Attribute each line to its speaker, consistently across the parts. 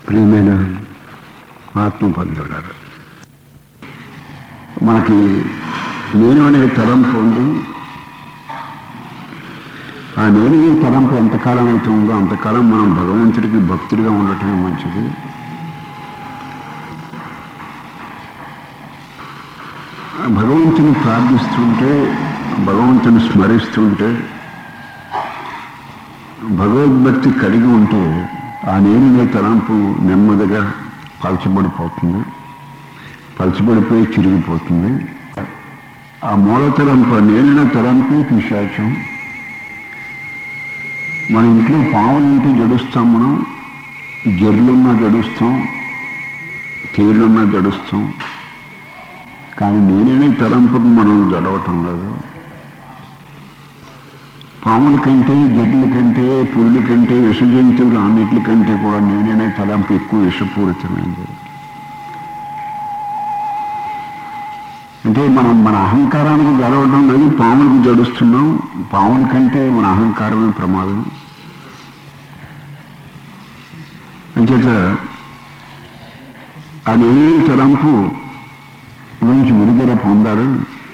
Speaker 1: ప్రియమైన ఆత్మబంధువులారు మనకి నేను అనే తలంపు ఉంది ఆ నేను అనే తలంపు ఎంతకాలం అయితే ఉందో అంతకాలం మనం భగవంతుడికి భక్తుడిగా ఉండటమే మంచిది ఆ భగవంతుని ప్రార్థిస్తుంటే భగవంతుని స్మరిస్తుంటే భగవద్భక్తి కలిగి ఉంటే ఆ నేనునే తలంపు నెమ్మదిగా పలచబడిపోతుంది పలచబడిపోయి చిరిగిపోతుంది ఆ మూల తలంపు ఆ నేనున తలంపు పిశాచం మన ఇంట్లో పావులుంటే జడుస్తాం మనం జర్లున్నా జడుస్తాం తేళ్లున్నా జడుస్తాం కానీ నేనే తలంపుకు మనం జడవటం లేదు పాముల కంటే గడ్ల కంటే పురుల కంటే విష జంతువులు అన్నిటి కంటే కూడా నేనే తలంపు ఎక్కువ విషపూరితమైంది అంటే మనం మన అహంకారానికి గెలవడం లేదు పాములకు జడుస్తున్నాం పాముల కంటే మన అహంకారమే ప్రమాదం అంచేత ఆ నేనే తలంపు నుంచి విడుదల పొందాడు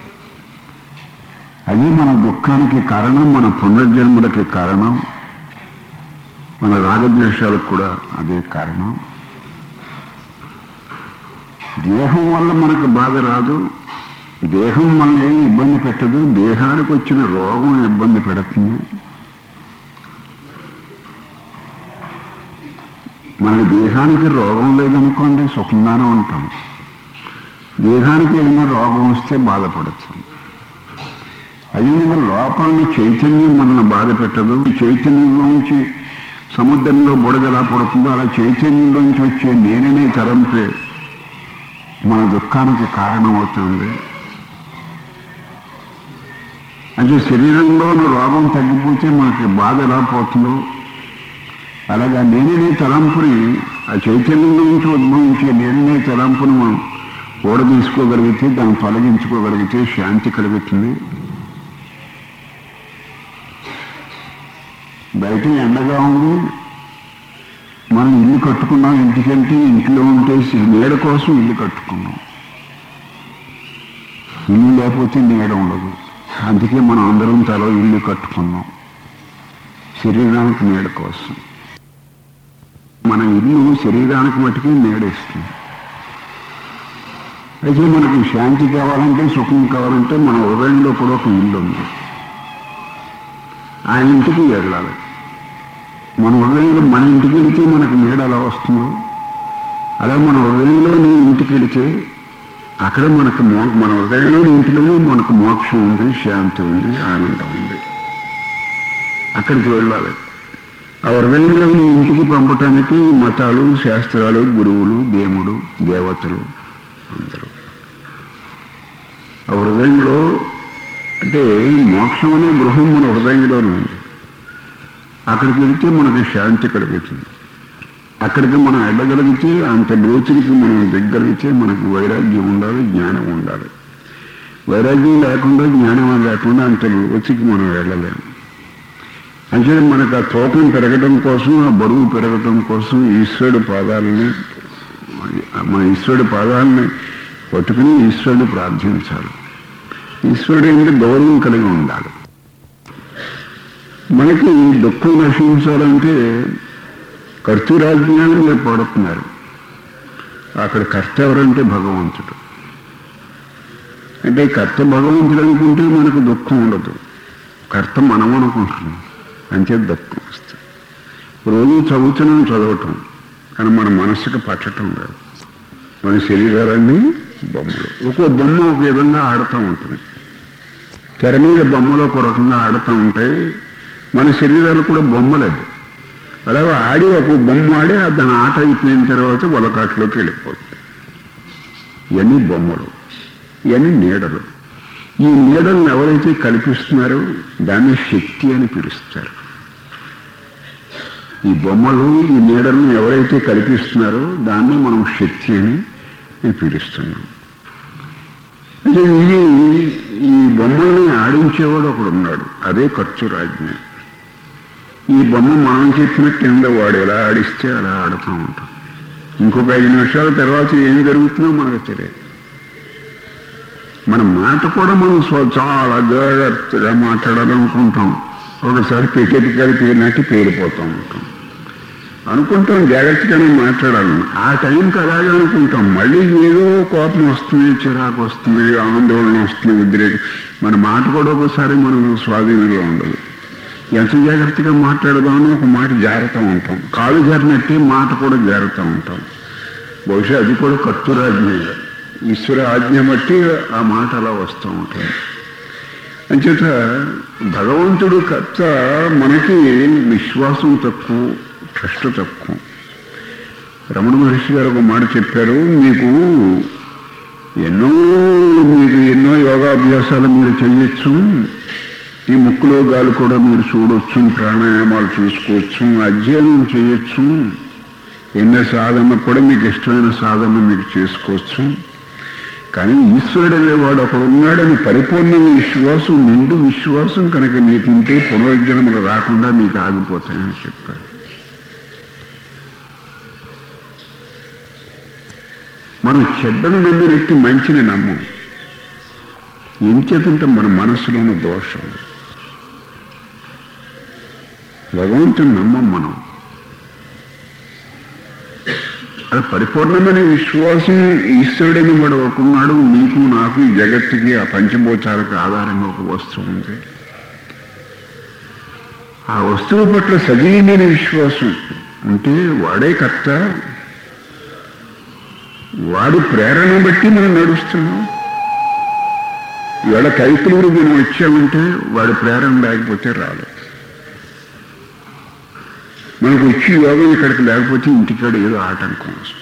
Speaker 1: అది మన దుఃఖానికి కారణం మన పునర్జన్మలకి కారణం మన రాగద్వేషాలకు కూడా అదే కారణం దేహం వల్ల మనకు బాధ రాదు దేహం మనల్ని ఏమి ఇబ్బంది పెట్టదు దేహానికి వచ్చిన రోగం ఇబ్బంది పెడుతుంది మన దేహానికి రోగం లేదనుకోండి సుఖంగానే ఉంటాం దేహానికి ఏదైనా రోగం వస్తే బాధపడుతుంది అది మన లోపలని చైతన్యం మనల్ని బాధ పెట్టదు చైతన్యంలోంచి సముద్రంలో బుడగ ఎలా పడుతుందో అలా చైతన్యంలోంచి వచ్చే నేననే తరంపే మన దుఃఖానికి కారణమవుతుంది అంటే శరీరంలోని రోగం తగ్గిపోతే మనకి బాధ ఎలా పోతుందో అలాగా నేననే తలంపుని ఆ చైతన్యంలో నుంచి ఉద్భవించే నేననే తలంపుని మనం ఓడ తీసుకోగలిగితే దాన్ని తొలగించుకోగలిగితే శాంతి కలుగుతుంది బయట ఎండగా ఉంది మనం ఇల్లు కట్టుకున్నాం ఇంటికంటే ఇంట్లో ఉంటే నీడ కోసం ఇల్లు కట్టుకున్నాం ఇల్లు లేకపోతే నీడ ఉండదు అందుకే మనం అందరం తల ఇల్లు కట్టుకున్నాం శరీరానికి నీడ కోసం మన ఇల్లు శరీరానికి మట్టుకే నీడేస్తుంది అయితే మనకి శాంతి కావాలంటే సుఖం కావాలంటే మన హృదయంలో కూడా ఒక ఇల్లు ఉంది ఆ ఇంటికి వెళ్ళాలి మన హృదయంలో మన ఇంటికి వెళితే మనకు నీడ ఎలా వస్తుందో అలా మన హృదయంలో నీ ఇంటికి వెళితే అక్కడ మనకు మో మన హృదయంలో ఇంటిలో మనకు మోక్షం ఉంది శాంతి ఉంది ఆనందం ఉంది అక్కడికి వెళ్ళాలి ఆ హృదయంలో నీ ఇంటికి పంపటానికి మతాలు శాస్త్రాలు గురువులు దేవుడు దేవతలు అందరూ ఆ హృదయంలో అంటే మోక్షం అనే గృహం మన హృదయంలోనే ఉంది అక్కడికి వెళితే మనకి శాంతి కలుగుతుంది అక్కడికి మనం వెళ్ళగలిగితే అంత లోతుడికి మనం దిగ్గలిగితే మనకు వైరాగ్యం ఉండాలి జ్ఞానం ఉండాలి వైరాగ్యం లేకుండా జ్ఞానం లేకుండా అంత లోతుకి మనం వెళ్ళలేము అంటే మనకు ఆ తూకం పెరగడం కోసం ఆ బరువు పెరగడం కోసం ఈశ్వరుడు పాదాలని మన ఈశ్వరుడు పాదాలని పట్టుకుని ఈశ్వరుడు ప్రార్థించాలి ఈశ్వరుడు ఏంటి గౌరవం కలిగి ఉండాలి మనకి దుఃఖం నశించాలంటే కర్తృరాజ్ఞానం మీరు పడుతున్నారు అక్కడ కర్త ఎవరంటే భగవంతుడు అంటే కర్త భగవంతుడు అనుకుంటే మనకు దుఃఖం ఉండదు కర్త మనం అనుకుంటున్నాం అంతే దుఃఖం వస్తుంది రోజు చదువుతున్నాం చదవటం కానీ మన మనసుకు పట్టడం లేదు మన శరీరాలన్నీ బొమ్మలు ఒక్కో బొమ్మ ఒక విధంగా ఆడుతూ ఉంటుంది తెర మీద బొమ్మలో ఒక రకంగా ఆడుతూ ఉంటాయి మన శరీరాలు కూడా బొమ్మలేదు అలాగే ఆడి ఒక బొమ్మ ఆడి దాని ఆట అయిపోయిన తర్వాత వలకాట్లోకి వెళ్ళిపోతుంది ఇవన్నీ బొమ్మలు ఇవన్నీ నీడలు ఈ నీడలను ఎవరైతే కల్పిస్తున్నారో దాన్ని శక్తి అని పిలుస్తారు ఈ బొమ్మలు ఈ నీడలను ఎవరైతే కల్పిస్తున్నారో దాన్ని మనం శక్తి అని పిలుస్తున్నాం అంటే ఇది ఈ బొమ్మల్ని ఆడించేవాడు ఒకడు ఉన్నాడు అదే ఖర్చు రాజ్ఞ ఈ బొమ్మ మనం చెప్పిన కింద వాడు ఎలా ఆడిస్తే అలా ఆడుతూ ఉంటాం ఇంకొక ఐదు నిమిషాల తర్వాత ఏం జరుగుతుందో మనకు తెలియదు మన మాట కూడా మనం స్వ- చాలా జాగ్రత్తగా మాట్లాడాలనుకుంటాం ఒకసారి పెట్టి పేరినట్టు పేరిపోతూ ఉంటాం అనుకుంటాం జాగ్రత్తగానే మాట్లాడాలని ఆ టైంకి అలాగే అనుకుంటాం మళ్ళీ ఏదో కోపం వస్తుంది చిరాకు వస్తుంది ఆందోళన వస్తుంది ఉద్రేకం మన మాట కూడా ఒకసారి మనం స్వాధీనంలో ఉండదు ఎంత జాగ్రత్తగా మాట్లాడదామని ఒక మాట జారుతూ ఉంటాం కాలు జారినట్టే మాట కూడా జారుతూ ఉంటాం బహుశా అది కూడా కత్తురాజ్ఞ ఈశ్వర ఆజ్ఞ బట్టి ఆ మాట అలా వస్తూ ఉంటుంది అంచేత భగవంతుడు కర్త మనకి విశ్వాసం తక్కువ ట్రస్ట్ తక్కువ రమణ మహర్షి గారు ఒక మాట చెప్పారు మీకు ఎన్నో మీరు ఎన్నో యోగాభ్యాసాలు మీరు చేయొచ్చు ఈ ముక్కులో గాలి కూడా మీరు చూడొచ్చు ప్రాణాయామాలు చూసుకోవచ్చు అధ్యయనం చేయొచ్చు ఎన్నో సాధన కూడా మీకు ఇష్టమైన సాధన మీకు చేసుకోవచ్చు కానీ ఈశ్వరుడు అనేవాడు ఒకడు ఉన్నాడని పరిపూర్ణమైన విశ్వాసం నిండు విశ్వాసం కనుక నీకుంటే పునరుజ్జన్మలు రాకుండా మీకు ఆగిపోతాయని చెప్పారు మనం చెడ్డను నమ్మినట్టు మంచిని నమ్మం ఏం చేతుంటే మన మనసులోని దోషం భగవంతుని నమ్మం మనం అది పరిపూర్ణమైన విశ్వాసం ఈశ్వరుడని వాడు ఒకన్నాడు నీకు నాకు ఈ జగత్తుకి ఆ పంచభూతాలకు ఆధారంగా ఒక వస్తువు ఉంది ఆ వస్తువు పట్ల సజీవమైన విశ్వాసం అంటే వాడే కర్త వాడి ప్రేరణ బట్టి మనం నడుస్తున్నాం ఇవాళ కైకులూరు మనం వచ్చామంటే వాడి ప్రేరణ లేకపోతే రాదు మనకు వచ్చి యోగం ఇక్కడికి లేకపోతే ఇంటికాడ ఏదో ఆటంకం వస్తుంది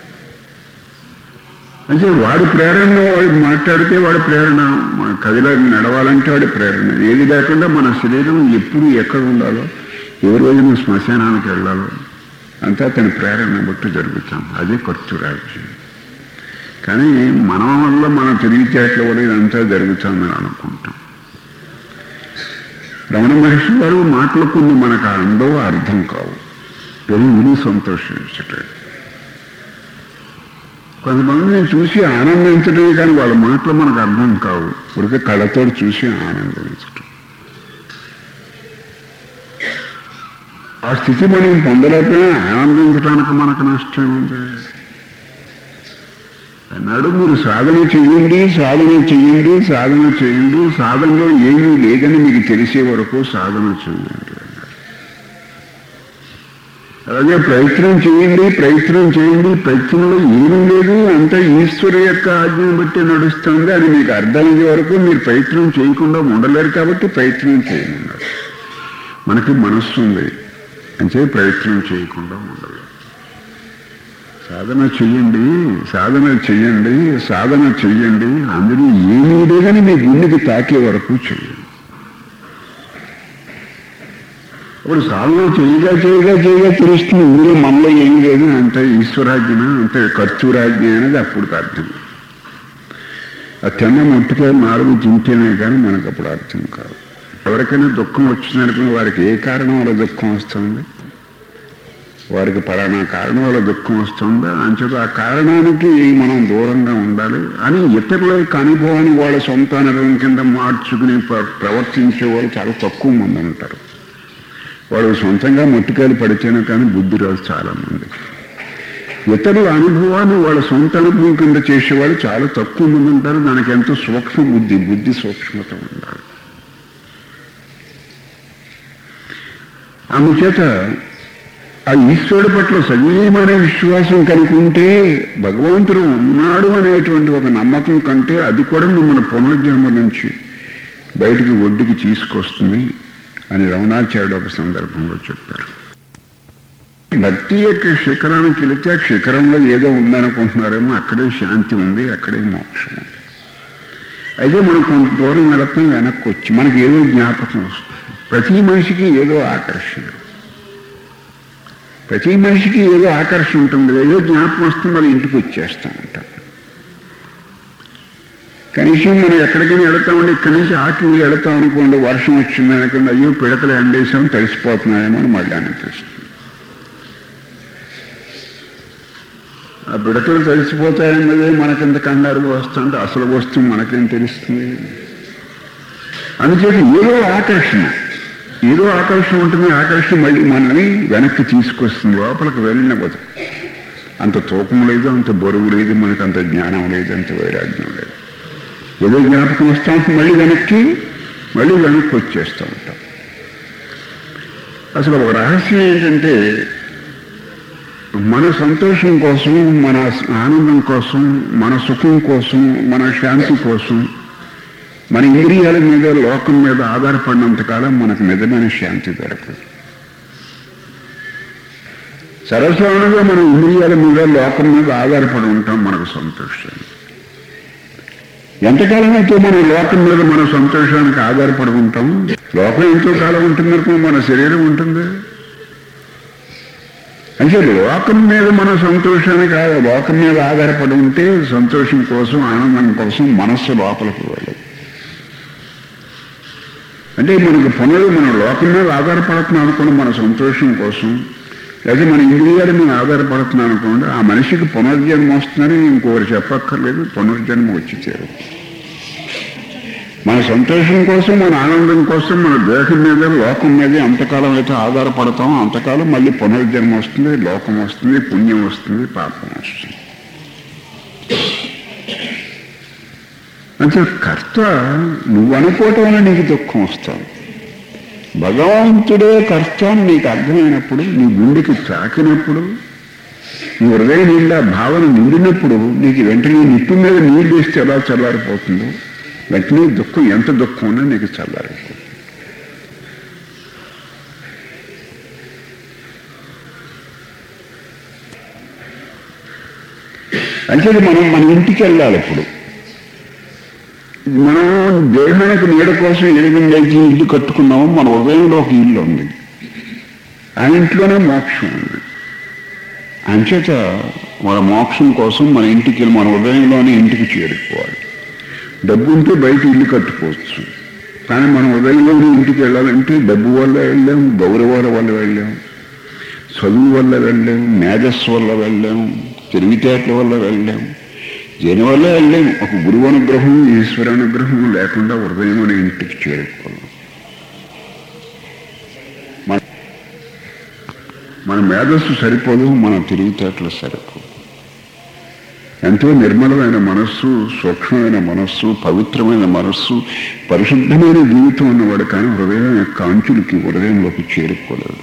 Speaker 1: అంటే వాడి ప్రేరణ వాడు మాట్లాడితే వాడి ప్రేరణ మన కదిలో నడవాలంటే వాడి ప్రేరణ ఏది లేకుండా మన శరీరం ఎప్పుడు ఎక్కడ ఉండాలో ఏ రోజున శ్మశానానికి వెళ్ళాలో అంతా తన ప్రేరణ బట్టి జరుగుతాం అదే ఖర్చు రాజ్యం కానీ మన వల్ల మన తెలివితేటల వల్ల ఇదంతా జరుగుతుందని అనుకుంటాం రమణ మహర్షి గారు మాటలు కొన్ని మనకు అందవో అర్థం కావు కానీ విని సంతోషించటం కొంతమందిని చూసి ఆనందించడమే కానీ వాళ్ళ మాటలు మనకు అర్థం కావు ఉడికే కళ్ళతో చూసి ఆనందించటం ఆ స్థితి మనం పొందలేకపోయినా ఆనందించడానికి మనకు నష్టం ఉంది అన్నాడు మీరు సాధన చెయ్యండి సాధన చెయ్యండి సాధన చేయండి సాధనలో ఏమీ లేదని మీకు తెలిసే వరకు సాధన చేయండి అన్నాడు అలాగే ప్రయత్నం చేయండి ప్రయత్నం చేయండి ప్రయత్నంలో ఏమీ లేదు అంతా ఈశ్వరు యొక్క ఆజ్ఞను బట్టి నడుస్తుంది అని మీకు అర్థమయ్యే వరకు మీరు ప్రయత్నం చేయకుండా ఉండలేరు కాబట్టి ప్రయత్నం చేయమన్నాడు మనకి మనస్సు ఉంది అంటే ప్రయత్నం చేయకుండా ఉండలేదు సాధన చెయ్యండి సాధన చెయ్యండి సాధన చెయ్యండి అందరూ ఏమీ లేదని మీ గుండెకి తాకే వరకు చెయ్యండి ఇప్పుడు సాధన చేయగా చేయగా చేయగా తెలుస్తుంది ఇందులో మనలో ఏం లేదు అంటే ఈశ్వరాజ్ఞన అంటే ఖర్చురాజ్ఞ అనేది అప్పుడు అర్థం ఆ తిన్న ముట్టుకాయ నాలుగు తింటేనే కానీ మనకు అప్పుడు అర్థం కాదు ఎవరికైనా దుఃఖం వచ్చిందనుకుని వారికి ఏ కారణం వల్ల దుఃఖం వస్తుంది వారికి పలానా కారణం వల్ల దుఃఖం వస్తుందా అంచేత ఆ కారణానికి మనం దూరంగా ఉండాలి అని ఇతరుల యొక్క అనుభవాన్ని వాళ్ళ సొంత అనుభవం కింద మార్చుకుని ప్ర- ప్రవర్తించే వాళ్ళు చాలా తక్కువ మంది ఉంటారు వాళ్ళు సొంతంగా మొట్టికాయలు పడితేనే కానీ బుద్ధి రాదు చాలా మంది ఇతరుల అనుభవాన్ని వాళ్ళ సొంత అనుభవం కింద చేసేవాళ్ళు చాలా తక్కువ మంది ఉంటారు దానికి ఎంతో సూక్ష్మ బుద్ధి బుద్ధి సూక్ష్మత ఉండాలి అందుచేత ఆ ఈశ్వరుడి పట్ల సజీవమైన విశ్వాసం కనుకుంటే భగవంతుడు ఉన్నాడు అనేటువంటి ఒక నమ్మకం కంటే అది కూడా మిమ్మల్ని పునర్జన్మ నుంచి బయటికి ఒడ్డుకి తీసుకొస్తుంది అని రమణాచార్యుడు ఒక సందర్భంలో చెప్పారు భక్తి యొక్క శిఖరానికి వెళితే ఆ శిఖరంలో ఏదో ఉందనుకుంటున్నారేమో అక్కడే శాంతి ఉంది అక్కడే మోక్షం ఉంది అయితే మనం కొంత దూరం వెళతాం వెనక్కి వచ్చి మనకి ఏదో జ్ఞాపకం వస్తుంది ప్రతి మనిషికి ఏదో ఆకర్షణ ప్రతి మనిషికి ఏదో ఆకర్షణ ఉంటుంది ఏదో జ్ఞాపకం వస్తుంది మరి ఇంటికి వచ్చేస్తాం అంటాం కనీసం మనం ఎక్కడికైనా వెళతామండి ఇక్కడి నుంచి ఆకి వెళతాం అనుకోండి వర్షం వచ్చింది అనుకోండి అయ్యో పిడకలు ఎండేసాం తడిసిపోతున్నాయేమో అని మళ్ళీ అనిపిస్తుంది ఆ బిడతలు తడిసిపోతాయన్నదే మనకింత కంగారు వస్తుంటే అసలు వస్తువు మనకేం తెలుస్తుంది అందుచేత ఏదో ఆకర్షణ ఏదో ఆకర్షణ ఉంటుంది ఆకర్షణ మళ్ళీ మనల్ని వెనక్కి తీసుకొస్తుంది లోపలికి వెళ్ళినపోదు అంత తూకం లేదు అంత బరువు లేదు మనకు అంత జ్ఞానం లేదు అంత వైరాగ్యం లేదు ఏదో జ్ఞాపకం వస్తా ఉంటుంది మళ్ళీ వెనక్కి మళ్ళీ వెనక్కి వచ్చేస్తూ ఉంటాం అసలు ఒక రహస్యం ఏంటంటే మన సంతోషం కోసం మన ఆనందం కోసం మన సుఖం కోసం మన శాంతి కోసం మన ఇంద్రియాల మీద లోకం మీద ఆధారపడినంత కాలం మనకు నిజమైన శాంతి దొరకదు సరస్వతంగా మన ఇంద్రియాల మీద లోకం మీద ఆధారపడి ఉంటాం మనకు సంతోషాన్ని ఎంతకాలం అయితే మనం లోకం మీద మన సంతోషానికి ఆధారపడి ఉంటాం లోకం ఎంతో కాలం ఉంటుంది అనుకో మన శరీరం ఉంటుంది అంటే లోకం మీద మన సంతోషానికి ఆ- లోకం మీద ఆధారపడి ఉంటే సంతోషం కోసం ఆనందం కోసం మనస్సు లోపలికి వెళ్ళదు అంటే మనకి పునరు మన లోకం మీద ఆధారపడుతున్నాం అనుకోండి మన సంతోషం కోసం లేదా మన ఇంద్రియాల మీద ఆధారపడుతున్నాం అనుకోండి ఆ మనిషికి పునర్జన్మ వస్తుందని ఇంకొకరు చెప్పక్కర్లేదు పునర్జన్మ వచ్చి చేరు మన సంతోషం కోసం మన ఆనందం కోసం మన దేహం మీద లోకం మీద ఎంతకాలం అయితే ఆధారపడతామో అంతకాలం మళ్ళీ పునర్జన్మ వస్తుంది లోకం వస్తుంది పుణ్యం వస్తుంది పాపం వస్తుంది అంటే కర్త నువ్వు అనుకోవటం వల్ల నీకు దుఃఖం వస్తుంది భగవంతుడే కర్త అని నీకు అర్థమైనప్పుడు నీ గుండెకి తాకినప్పుడు నీ హృదయం నిండా భావన నిండినప్పుడు నీకు వెంటనే నిప్పు మీద నీళ్ళు వేస్తే ఎలా చల్లారిపోతుందో వెంటనే దుఃఖం ఎంత దుఃఖం ఉన్నా నీకు చల్లారిపోతుంది అంటే మనం మన ఇంటికి వెళ్ళాలి ఇప్పుడు మనం దేహానికి నీడ కోసం ఏ విధంగా అయితే ఇల్లు కట్టుకున్నామో మన హృదయంలో ఒక ఇల్లు ఉంది ఆ ఇంట్లోనే మోక్షం ఉంది అంచేత మన మోక్షం కోసం మన ఇంటికి వెళ్ళి మన హృదయంలోనే ఇంటికి చేరుకోవాలి డబ్బు ఉంటే బయట ఇల్లు కట్టుకోవచ్చు కానీ మన హృదయంలోనే ఇంటికి వెళ్ళాలంటే డబ్బు వల్ల వెళ్ళాం గౌరవాల వల్ల వెళ్ళాం చదువు వల్ల వెళ్ళాం మేధస్సు వల్ల వెళ్ళాం తెలివితేటల వల్ల వెళ్ళాం దీనివల్ల వెళ్ళాం ఒక గురువు అనుగ్రహం ఈశ్వర అనుగ్రహం లేకుండా హృదయంలోనే ఇంటికి చేరుకోవాలి మన మన మేధస్సు సరిపోదు మన తెలివితేటలు సరిపోదు ఎంతో నిర్మలమైన మనస్సు సూక్ష్మమైన మనస్సు పవిత్రమైన మనస్సు పరిశుద్ధమైన జీవితం ఉన్నవాడు కానీ హృదయం యొక్క అంచులకి హృదయంలోకి చేరుకోలేడు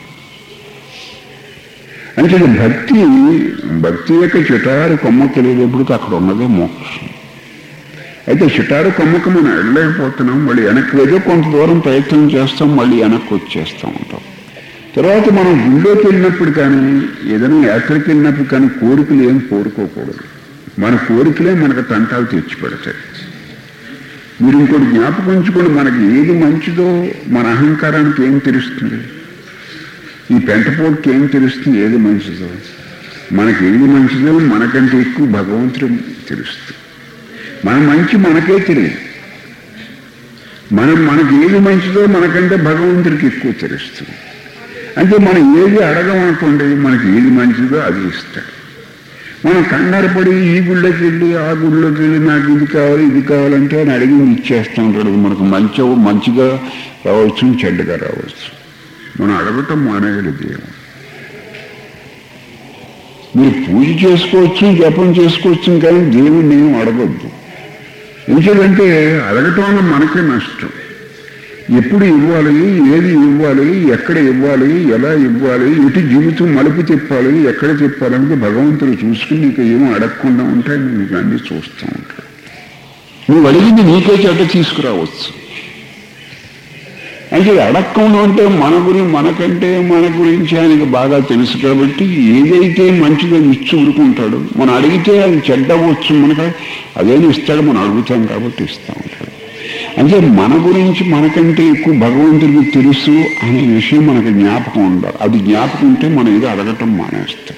Speaker 1: అంటే ఇది భక్తి భక్తి యొక్క చిటారు కొమ్మ తెలియనప్పుడు అక్కడ ఉన్నదే మోక్షం అయితే చిటారు కొమ్మకు మనం వెళ్ళలేకపోతున్నాం మళ్ళీ వెనక్కి ఏదో కొంత దూరం ప్రయత్నం చేస్తాం మళ్ళీ వెనక్కి వచ్చేస్తూ ఉంటాం తర్వాత మనం గుళ్ళోకి వెళ్ళినప్పుడు కానీ ఏదైనా యాత్రకి వెళ్ళినప్పుడు కానీ కోరికలు ఏం కోరుకోకూడదు మన కోరికలే మనకు తంటాలు తెచ్చి పెడతాయి మీరు ఇంకోటి జ్ఞాపకం ఉంచుకోండి మనకి ఏది మంచిదో మన అహంకారానికి ఏం తెలుస్తుంది ఈ పెంటపోటుకి ఏం తెలుస్తుంది ఏది మంచిదో మనకి ఏది మంచిదో మనకంటే ఎక్కువ భగవంతుడు తెలుస్తుంది మన మంచి మనకే తెలియదు మనం మనకి ఏది మంచిదో మనకంటే భగవంతుడికి ఎక్కువ తెలుస్తుంది అంటే మనం ఏది అడగమనుకోండి మనకి ఏది మంచిదో అది ఇస్తాడు మనం కంగారు పడి ఈ గుళ్ళోకి వెళ్ళి ఆ గుళ్ళోకి వెళ్ళి నాకు ఇది కావాలి ఇది కావాలంటే ఆయన అడిగింది ఇచ్చేస్తూ ఉంటాడు మనకు మంచి మంచిగా రావచ్చు చెడ్డగా రావచ్చు మనం అడగటం మానేయాలి దేవుడు మీరు పూజ చేసుకోవచ్చు జపం చేసుకోవచ్చు కానీ దేవుడిని ఏం అడగొద్దు ఎందుకంటే అడగటం వల్ల మనకే నష్టం ఎప్పుడు ఇవ్వాలి ఏది ఇవ్వాలి ఎక్కడ ఇవ్వాలి ఎలా ఇవ్వాలి ఎటు జీవితం మలుపు తిప్పాలి ఎక్కడ తిప్పాలంటే భగవంతుడు చూసుకుని నీకు ఏమో అడగకుండా ఉంటే నీకు అన్ని చూస్తూ ఉంటాడు నువ్వు అడిగింది నీకే చెడ్డ తీసుకురావచ్చు అంటే అడగకుండా ఉంటే మన గురించి మనకంటే మన గురించి ఆయనకి బాగా తెలుసు కాబట్టి ఏదైతే మంచిదో ఇచ్చి ఊరుకుంటాడు మనం అడిగితే అది చెడ్డవచ్చు మనకు అదేని ఇస్తాడు మనం అడుగుతాం కాబట్టి ఇస్తూ ఉంటాడు అంటే మన గురించి మనకంటే ఎక్కువ భగవంతుడికి తెలుసు అనే విషయం మనకు జ్ఞాపకం ఉండాలి అది జ్ఞాపకం ఉంటే మనం ఏదో అడగటం మానేస్తాం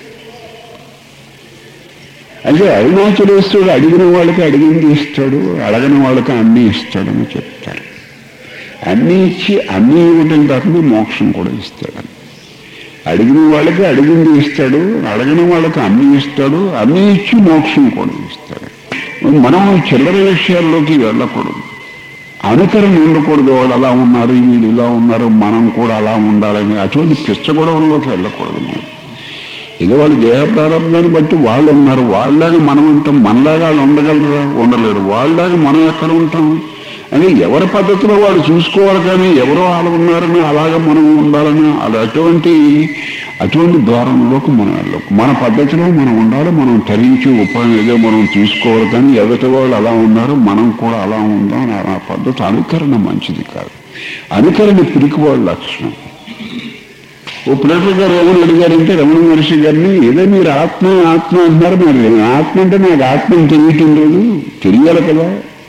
Speaker 1: అయితే అరుణాచలేశ్వరుడు అడిగిన వాళ్ళకి అడిగింది ఇస్తాడు అడగని వాళ్ళకి అన్నీ ఇస్తాడని చెప్తారు అన్నీ ఇచ్చి అన్నీ ఇవ్వడం కాకుండా మోక్షం కూడా ఇస్తాడు అడిగిన వాళ్ళకి అడిగింది ఇస్తాడు అడగిన వాళ్ళకి అన్ని ఇస్తాడు అన్ని ఇచ్చి మోక్షం కూడా ఇస్తాడు మనం చిల్లర విషయాల్లోకి వెళ్ళకూడదు అనుకరణ ఉండకూడదు వాళ్ళు అలా ఉన్నారు వీళ్ళు ఇలా ఉన్నారు మనం కూడా అలా ఉండాలని అటువంటి పిచ్చగొడవల్లోకి వెళ్ళకూడదు మనం ఏదో వాళ్ళు దేహ ప్రారంభాన్ని బట్టి వాళ్ళు ఉన్నారు వాళ్ళలాగా మనం ఉంటాం మనలాగా వాళ్ళు ఉండగలరా ఉండలేరు వాళ్ళలాగా మనం ఎక్కడ ఉంటాం అని ఎవరి పద్ధతిలో వాళ్ళు చూసుకోవాలి కానీ ఎవరో వాళ్ళు ఉన్నారని అలాగా మనం ఉండాలని అది అటువంటి అటువంటి ద్వారంలోకి మనం వెళ్ళకు మన పద్ధతిలో మనం ఉండాలి మనం తరించి ఉపాయం ఏదో మనం చూసుకోవాలి కానీ ఎదుటి వాళ్ళు అలా ఉన్నారు మనం కూడా అలా ఉందాం అని ఆ పద్ధతి అనుకరణ మంచిది కాదు అనుకరణ పిరికి వాళ్ళ లక్షణం ఓ ప్లేటర్ గారు ఏమని అడిగారంటే రమణ మహర్షి గారిని ఏదో మీరు ఆత్మ ఆత్మ అంటున్నారు మరి ఆత్మ అంటే నాకు ఆత్మ తెలియటం లేదు తెలియాలి కదా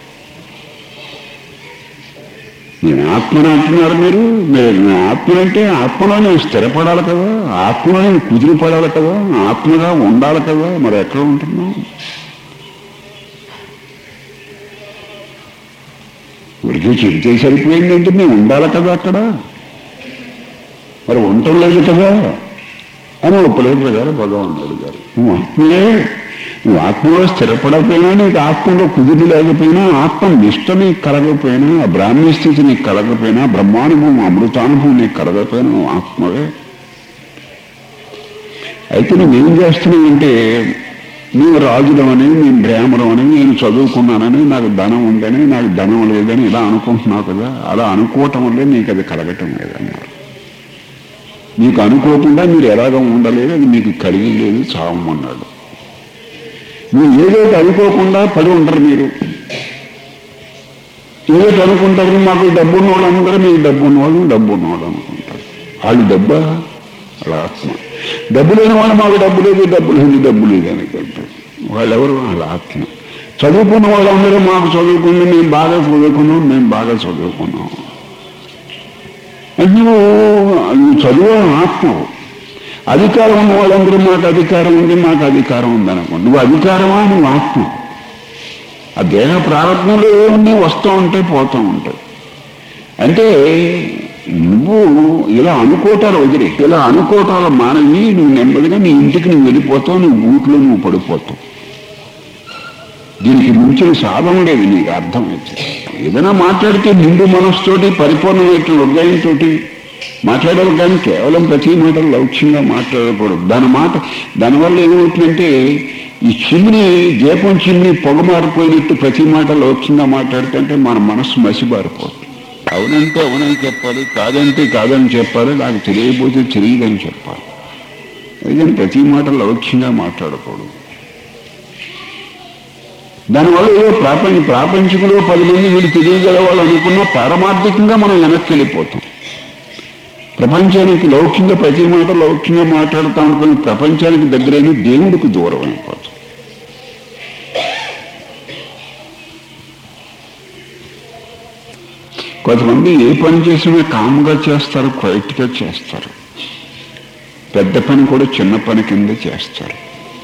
Speaker 1: నేను ఆత్మని అంటున్నారు మీరు మీరు ఆత్మనంటే ఆత్మలోనే స్థిరపడాలి కదా ఆత్మలోనే కుదిరి పడాలి కదా ఆత్మగా ఉండాలి కదా మరి ఎక్కడ ఉంటున్నాం ఉడికి చెబితే సరిపోయిందంటే మేము ఉండాలి కదా అక్కడ మరి ఉండటం లేదు కదా అని ఉపలేఖ గారు భగవానుడు గారు నువ్వు ఆత్మలే నువ్వు ఆత్మలో స్థిరపడకపోయినా నీకు ఆత్మలో కుదిరి లేకపోయినా ఆత్మ నిష్ట నీకు కలగకపోయినా ఆ బ్రాహ్మీ స్థితి నీకు కలగకపోయినా బ్రహ్మానుభవం అమృతానుభవం నీకు కలగకపోయినా నువ్వు ఆత్మవే అయితే నువ్వేం చేస్తున్నావంటే నీవు రాజులమని నేను బ్రాహ్మణమని నేను చదువుకున్నానని నాకు ధనం ఉందని నాకు ధనం లేదని ఇలా అనుకుంటున్నావు కదా అలా అనుకోవటం వల్లే నీకు అది కలగటం లేదన్నారు మీకు అనుకోకుండా మీరు ఎలాగ ఉండలేదు అది మీకు కలిగి లేదు చావమన్నాడు మీరు ఏదైతే అనుకోకుండా పడి ఉంటారు మీరు ఏదైతే అనుకుంటారు మాకు డబ్బు ఉన్నవాళ్ళు అందరూ మీకు డబ్బు ఉన్నవాళ్ళు డబ్బు ఉన్నవాళ్ళు అనుకుంటారు వాళ్ళు డబ్బా వాళ్ళ ఆత్మ డబ్బు లేని వాళ్ళు మాకు డబ్బు లేదు డబ్బు లేదు డబ్బు లేదు అనుకుంటారు వాళ్ళెవరు వాళ్ళ ఆత్మ చదువుకున్న వాళ్ళందరూ మాకు చదువుకుంది మేము బాగా చదువుకున్నాం మేము బాగా చదువుకున్నాం నువ్వు నువ్వు చదువు ఆత్మ అధికారం ఉన్న వాళ్ళందరూ మాకు అధికారం ఉంది మాకు అధికారం ఉంది అనుకో నువ్వు అధికారమా నువ్వు ఆత్మ ఆ దేహ ప్రారంభంలో ఏముంది వస్తూ ఉంటాయి పోతూ ఉంటాయి అంటే నువ్వు ఇలా అనుకోటాలు వదిలే ఇలా అనుకోటాలు మానవి నువ్వు నెమ్మదిగా నీ ఇంటికి నువ్వు వెళ్ళిపోతావు నువ్వు గూట్లో నువ్వు పడిపోతావు దీనికి మించిన సాధన లేదు నీకు అర్థమైతే ఏదైనా మాట్లాడితే నిండు మనసుతోటి పరిపూర్ణమైన హృదయంతో మాట్లాడాలి కానీ కేవలం ప్రతి మాట లౌక్యంగా మాట్లాడకూడదు దాని మాట దానివల్ల ఏమవుతుందంటే ఈ చిమ్ని దీపం చిమ్ని పొగ మారిపోయినట్టు ప్రతి మాట లౌక్యంగా మాట్లాడుతుంటే మన మనసు మసిబారిపోతుంది అవునంటే అవునని చెప్పాలి కాదంటే కాదని చెప్పాలి నాకు తెలియకపోతే తెలియదని చెప్పాలి ఏదైనా ప్రతి మాట లౌక్యంగా మాట్లాడకూడదు దానివల్ల ఏదో ప్రాపంచ ప్రాపంచికులు పది మంది వీడు తెలియగల వాళ్ళు అనుకున్నా పారమార్థికంగా మనం వెనక్కి వెళ్ళిపోతాం ప్రపంచానికి లౌక్యంగా ప్రతి మాట లౌక్యంగా మాట్లాడుతాం అనుకుని ప్రపంచానికి దగ్గరైన దేవుడికి దూరం అయిపోతాం కొంతమంది ఏ పని చేసినా కామ్గా చేస్తారు క్వైట్గా చేస్తారు పెద్ద పని కూడా చిన్న పని కింద చేస్తారు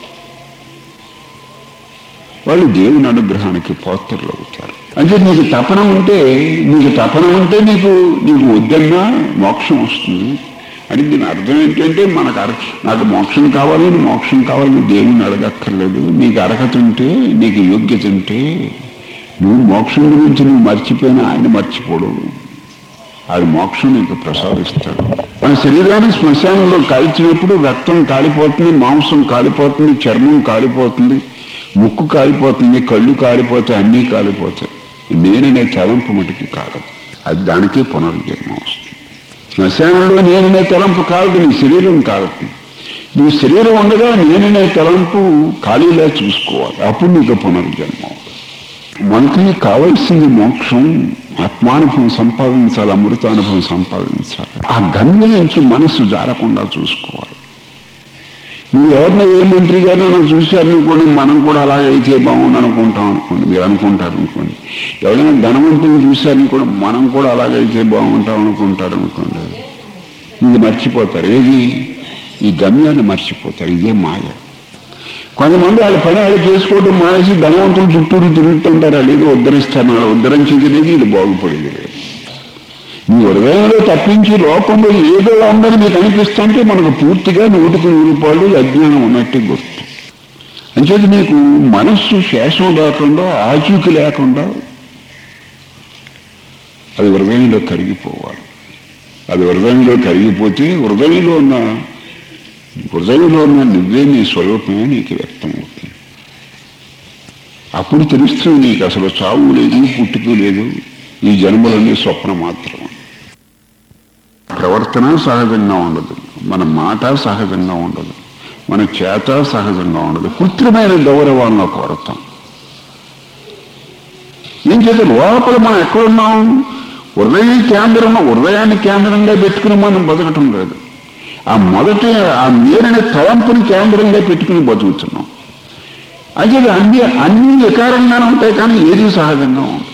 Speaker 1: వాళ్ళు దేవుని అనుగ్రహానికి పాత్రలు అవుతారు అంటే నీకు తపన ఉంటే నీకు తపన ఉంటే నీకు నీకు వద్దన్నా మోక్షం వస్తుంది అని దీని అర్థం ఏంటంటే మనకు అర నాకు మోక్షం కావాలని మోక్షం కావాలని దేవుని అడగక్కర్లేదు నీకు అర్హత ఉంటే నీకు యోగ్యత ఉంటే నువ్వు మోక్షం గురించి నువ్వు మర్చిపోయినా ఆయన మర్చిపోడు ఆయన మోక్షం నీకు ప్రసాదిస్తాడు మన శరీరాన్ని శ్మశానంలో కాల్చినప్పుడు రక్తం కాలిపోతుంది మాంసం కాలిపోతుంది చర్మం కాలిపోతుంది ముక్కు కాలిపోతుంది కళ్ళు కాలిపోతాయి అన్నీ కాలిపోతాయి నేననే తలంపు మటుకి కాదు అది దానికే పునర్జన్మ వస్తుంది శ్మశానంలో నేననే తలంపు కాదు నీ శరీరం కాదు నీ శరీరం ఉండగా నేననే తలంపు ఖాళీలా చూసుకోవాలి అప్పుడు నీకు పునర్జన్మ మనకి కావలసింది మోక్షం ఆత్మానుభవం సంపాదించాలి అమృతానుభవం సంపాదించాలి ఆ గమ్యం నుంచి మనసు జారకుండా చూసుకోవాలి మీరు ఎవరిని ఏ మంత్రి గారిని చూశారనుకోండి మనం కూడా అలాగే అయితే బాగుంది అనుకుంటాం అనుకోండి మీరు అనుకుంటారు అనుకోండి ఎవరైనా ధనవంతుని చూశారనుకోండి మనం కూడా అలాగైతే బాగుంటాం అనుకుంటారు అనుకోండి ఇది మర్చిపోతారు ఏది ఈ గమ్యాన్ని మర్చిపోతారు ఇదే మాయ కొంతమంది వాళ్ళ పని వాళ్ళు చేసుకోవడం మానేసి ధనవంతులు చుట్టూరు తిరుగుతుంటారు వాళ్ళు ఏదో ఉద్ధరిస్తారు వాళ్ళు ఉద్ధరించేది లేదు ఇది బాగుపడేది లేదు నీ హృదయంలో తప్పించి లోకంలో ఏదో ఉందని మీకు అనిపిస్తుంటే మనకు పూర్తిగా నూటికి నూరు రూపాయలు అజ్ఞానం ఉన్నట్టే గుర్తు అంచేత నీకు మనస్సు శేషం లేకుండా ఆచూకి లేకుండా అది హృదయంలో కరిగిపోవాలి అది హృదయంలో కరిగిపోతే హృదయంలో ఉన్న హృదయంలో ఉన్న నువ్వే నీ స్వరూపమే నీకు వ్యక్తం అవుతుంది అప్పుడు తెలుస్తుంది నీకు అసలు చావు లేదు పుట్టుకు లేదు ఈ జన్మలన్నీ స్వప్నం మాత్రం ప్రవర్తన సహజంగా ఉండదు మన మాట సహజంగా ఉండదు మన చేత సహజంగా ఉండదు కృత్రిమైన గౌరవాలను కోరతాం ఏం చేత లోపల మనం ఎక్కడున్నాం హృదయ కేంద్రం హృదయాన్ని కేంద్రంగా పెట్టుకుని మనం బతకటం లేదు ఆ మొదటి ఆ మేరిన తలంపుని కేంద్రంగా పెట్టుకుని బతుకుతున్నాం అయితే అన్ని అన్ని వికారంగానే ఉంటాయి కానీ ఏది సహజంగా ఉంటుంది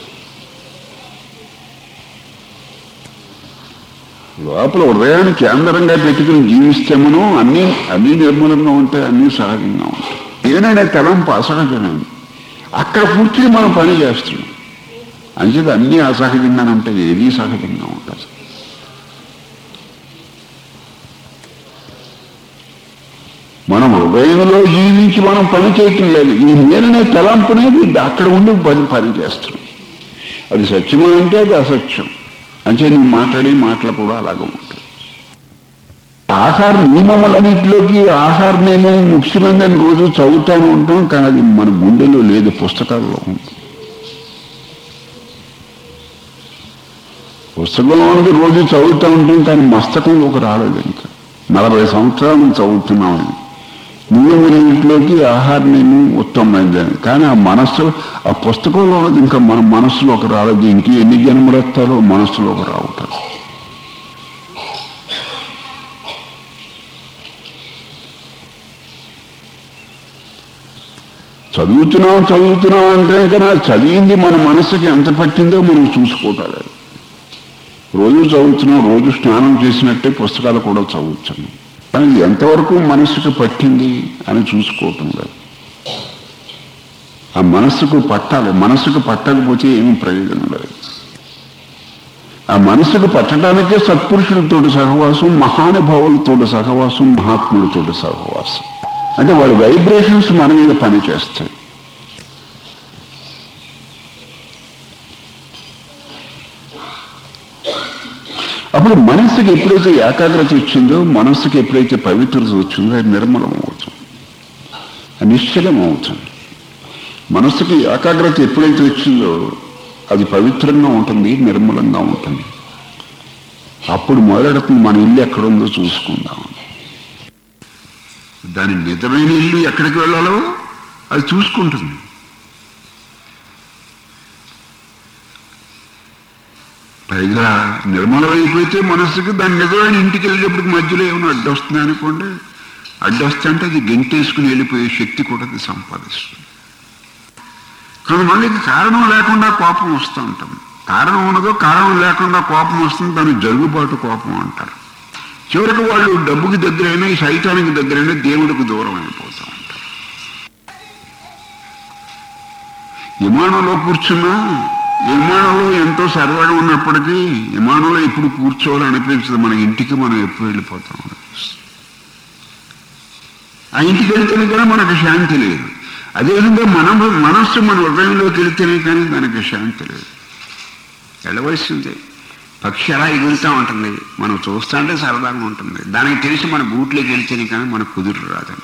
Speaker 1: లోపల హృదయాన్ని కేంద్రంగా పెట్టుకుని జీవిస్తే మనం అన్ని అన్ని నిర్మలంగా ఉంటాయి అన్ని సహజంగా ఉంటాయి ఏదైనా తలంపు అసహజమైంది అక్కడ కూర్చుని మనం పని చేస్తున్నాం అంచేత అన్ని అసహజంగానే ఉంటాయి ఏది సహజంగా ఉంటుంది మనం హృదయంలో జీవించి మనం పని చేయటం లేదు ఈ నేననే తలంపునేది అక్కడ ఉండి పని పని చేస్తున్నాం అది సత్యమా అంటే అది అసత్యం అంటే నువ్వు మాట్లాడి మాటలు కూడా అలాగే ఉంటుంది ఆహార నియమములన్నింటిలోకి ఆహార నియమం ముఖ్యమైనదని రోజు చదువుతాను ఉంటాం కానీ అది మన గుండెలో లేదు పుస్తకాల్లో ఉంది పుస్తకంలో ఉన్నది రోజు చదువుతూ ఉంటాం కానీ మస్తకంలోకి రాలేదు ఇంకా నలభై సంవత్సరాల నుంచి చదువుతున్నాం అది నియమలన్నింటిలోకి ఆహార నియమం ఉత్తమమైనది కానీ ఆ మనస్సు ఆ పుస్తకంలో ఉన్నది ఇంకా మన మనస్సులోకి రాలేదు ఇంక ఎన్ని జన్మలు వస్తారో మనస్సులోకి రావటం చదువుతున్నాం చదువుతున్నాం అంటే కానీ ఆ చదివింది మన మనసుకి ఎంత పట్టిందో మనం చూసుకోవటం లేదు రోజు చదువుతున్నాం రోజు స్నానం చేసినట్టే పుస్తకాలు కూడా చదువుతున్నాం కానీ ఎంతవరకు మనస్సుకు పట్టింది అని చూసుకోవటం లేదు ఆ మనస్సుకు పట్టాలి మనస్సుకు పట్టకపోతే ఏమీ ప్రయోజనం లేదు ఆ మనస్సుకు పట్టడానికే సత్పురుషులతో సహవాసం మహానుభావులతో సహవాసం మహాత్ములతో సహవాసం అంటే వాళ్ళ వైబ్రేషన్స్ మన మీద పనిచేస్తాయి అప్పుడు మనస్సుకి ఎప్పుడైతే ఏకాగ్రత వచ్చిందో మనస్సుకి ఎప్పుడైతే పవిత్రత వచ్చిందో అది నిర్మలం అవుతుంది అది నిశ్చలం అవుతుంది మనస్సుకి ఏకాగ్రత ఎప్పుడైతే వచ్చిందో అది పవిత్రంగా ఉంటుంది నిర్మలంగా ఉంటుంది అప్పుడు మొదలెడుతుంది మన ఇల్లు ఎక్కడుందో చూసుకుందాం దాని నిజమైన ఇల్లు ఎక్కడికి వెళ్ళాలో అది చూసుకుంటుంది పైగా నిర్మలమైపోతే మనస్సుకి దాని నిజమైన ఇంటికి వెళ్ళేటప్పటికి మధ్యలో ఏమైనా అడ్డొస్తుంది అనుకోండి అడ్డొస్తే అంటే అది గెంటేసుకుని వెళ్ళిపోయే శక్తి కూడా అది సంపాదిస్తుంది కొంతమందికి కారణం లేకుండా కోపం వస్తూ ఉంటుంది కారణం ఉన్నదో కారణం లేకుండా కోపం వస్తుంది దాని జరుగుబాటు కోపం అంటారు చివరికి వాళ్ళు డబ్బుకి దగ్గరైనా ఈ సైతానికి దగ్గరైనా దేవుడికి దూరం అయిపోతూ ఉంటారు విమానంలో కూర్చున్నా విమానంలో ఎంతో సరదాగా ఉన్నప్పటికీ విమానంలో ఎప్పుడు కూర్చోవాలని అనిపించదు మన ఇంటికి మనం ఎప్పుడు వెళ్ళిపోతాం అనిపిస్తుంది ఆ ఇంటికి వెళ్తేనే కానీ మనకు శాంతి లేదు అదేవిధంగా మనం మనస్సు మన హృదయంలోకి వెళ్తేనే కానీ దానికి శాంతి లేదు వెళ్ళవలసిందే పక్షి అలా ఎగురుతూ ఉంటుంది మనం చూస్తూ ఉంటే సరదాగా ఉంటుంది దానికి తెలిసి మన గూట్లోకి వెళ్తేనే కానీ మనకు కుదురు రాదని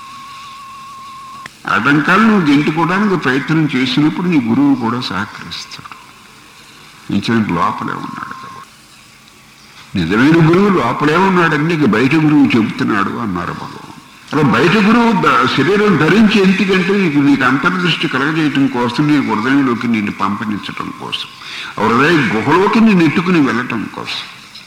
Speaker 1: అడంకాలు నువ్వు గెంటుకోవడానికి ప్రయత్నం చేసినప్పుడు నీ గురువు కూడా సహకరిస్తాడు నిజమైన లోపలే ఉన్నాడు కాబట్టి నిజమైన గురువు లోపలే ఉన్నాడని నీకు బయట గురువు చెబుతున్నాడు అన్నారు భగవాన్ అలా బయట గురువు ద- శరీరం ధరించి ఎందుకంటే నీకు నీకు అంతర్దృష్టి కలగజేయటం కోసం నీ హృదయంలోకి నిన్ను పంపనించటం కోసం ఆ హృదయ గుహలోకి నిన్ను నెట్టుకుని వెళ్ళటం కోసం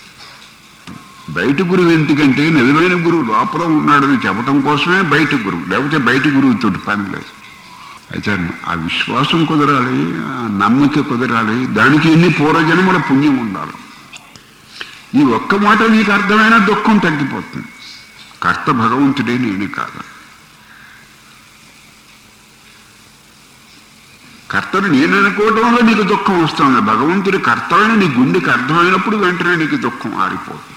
Speaker 1: బయట గురువు ఎందుకంటే నిజమైన గురువు లోపల ఉన్నాడని చెప్పటం కోసమే బయట గురువు లేకపోతే బయట గురువుతో పని లేదు అయితే ఆ విశ్వాసం కుదరాలి ఆ నమ్మక కుదరాలి దానికి ఎన్ని పూర్వజన్మల పుణ్యం ఉండాలి ఈ ఒక్క మాట నీకు అర్థమైన దుఃఖం తగ్గిపోతుంది కర్త భగవంతుడే నేను కాదు కర్తను నేను అనుకోవడంలో నీకు దుఃఖం వస్తుంది భగవంతుడి కర్తలని నీ గుండెకి అర్థమైనప్పుడు వెంటనే నీకు దుఃఖం ఆరిపోతుంది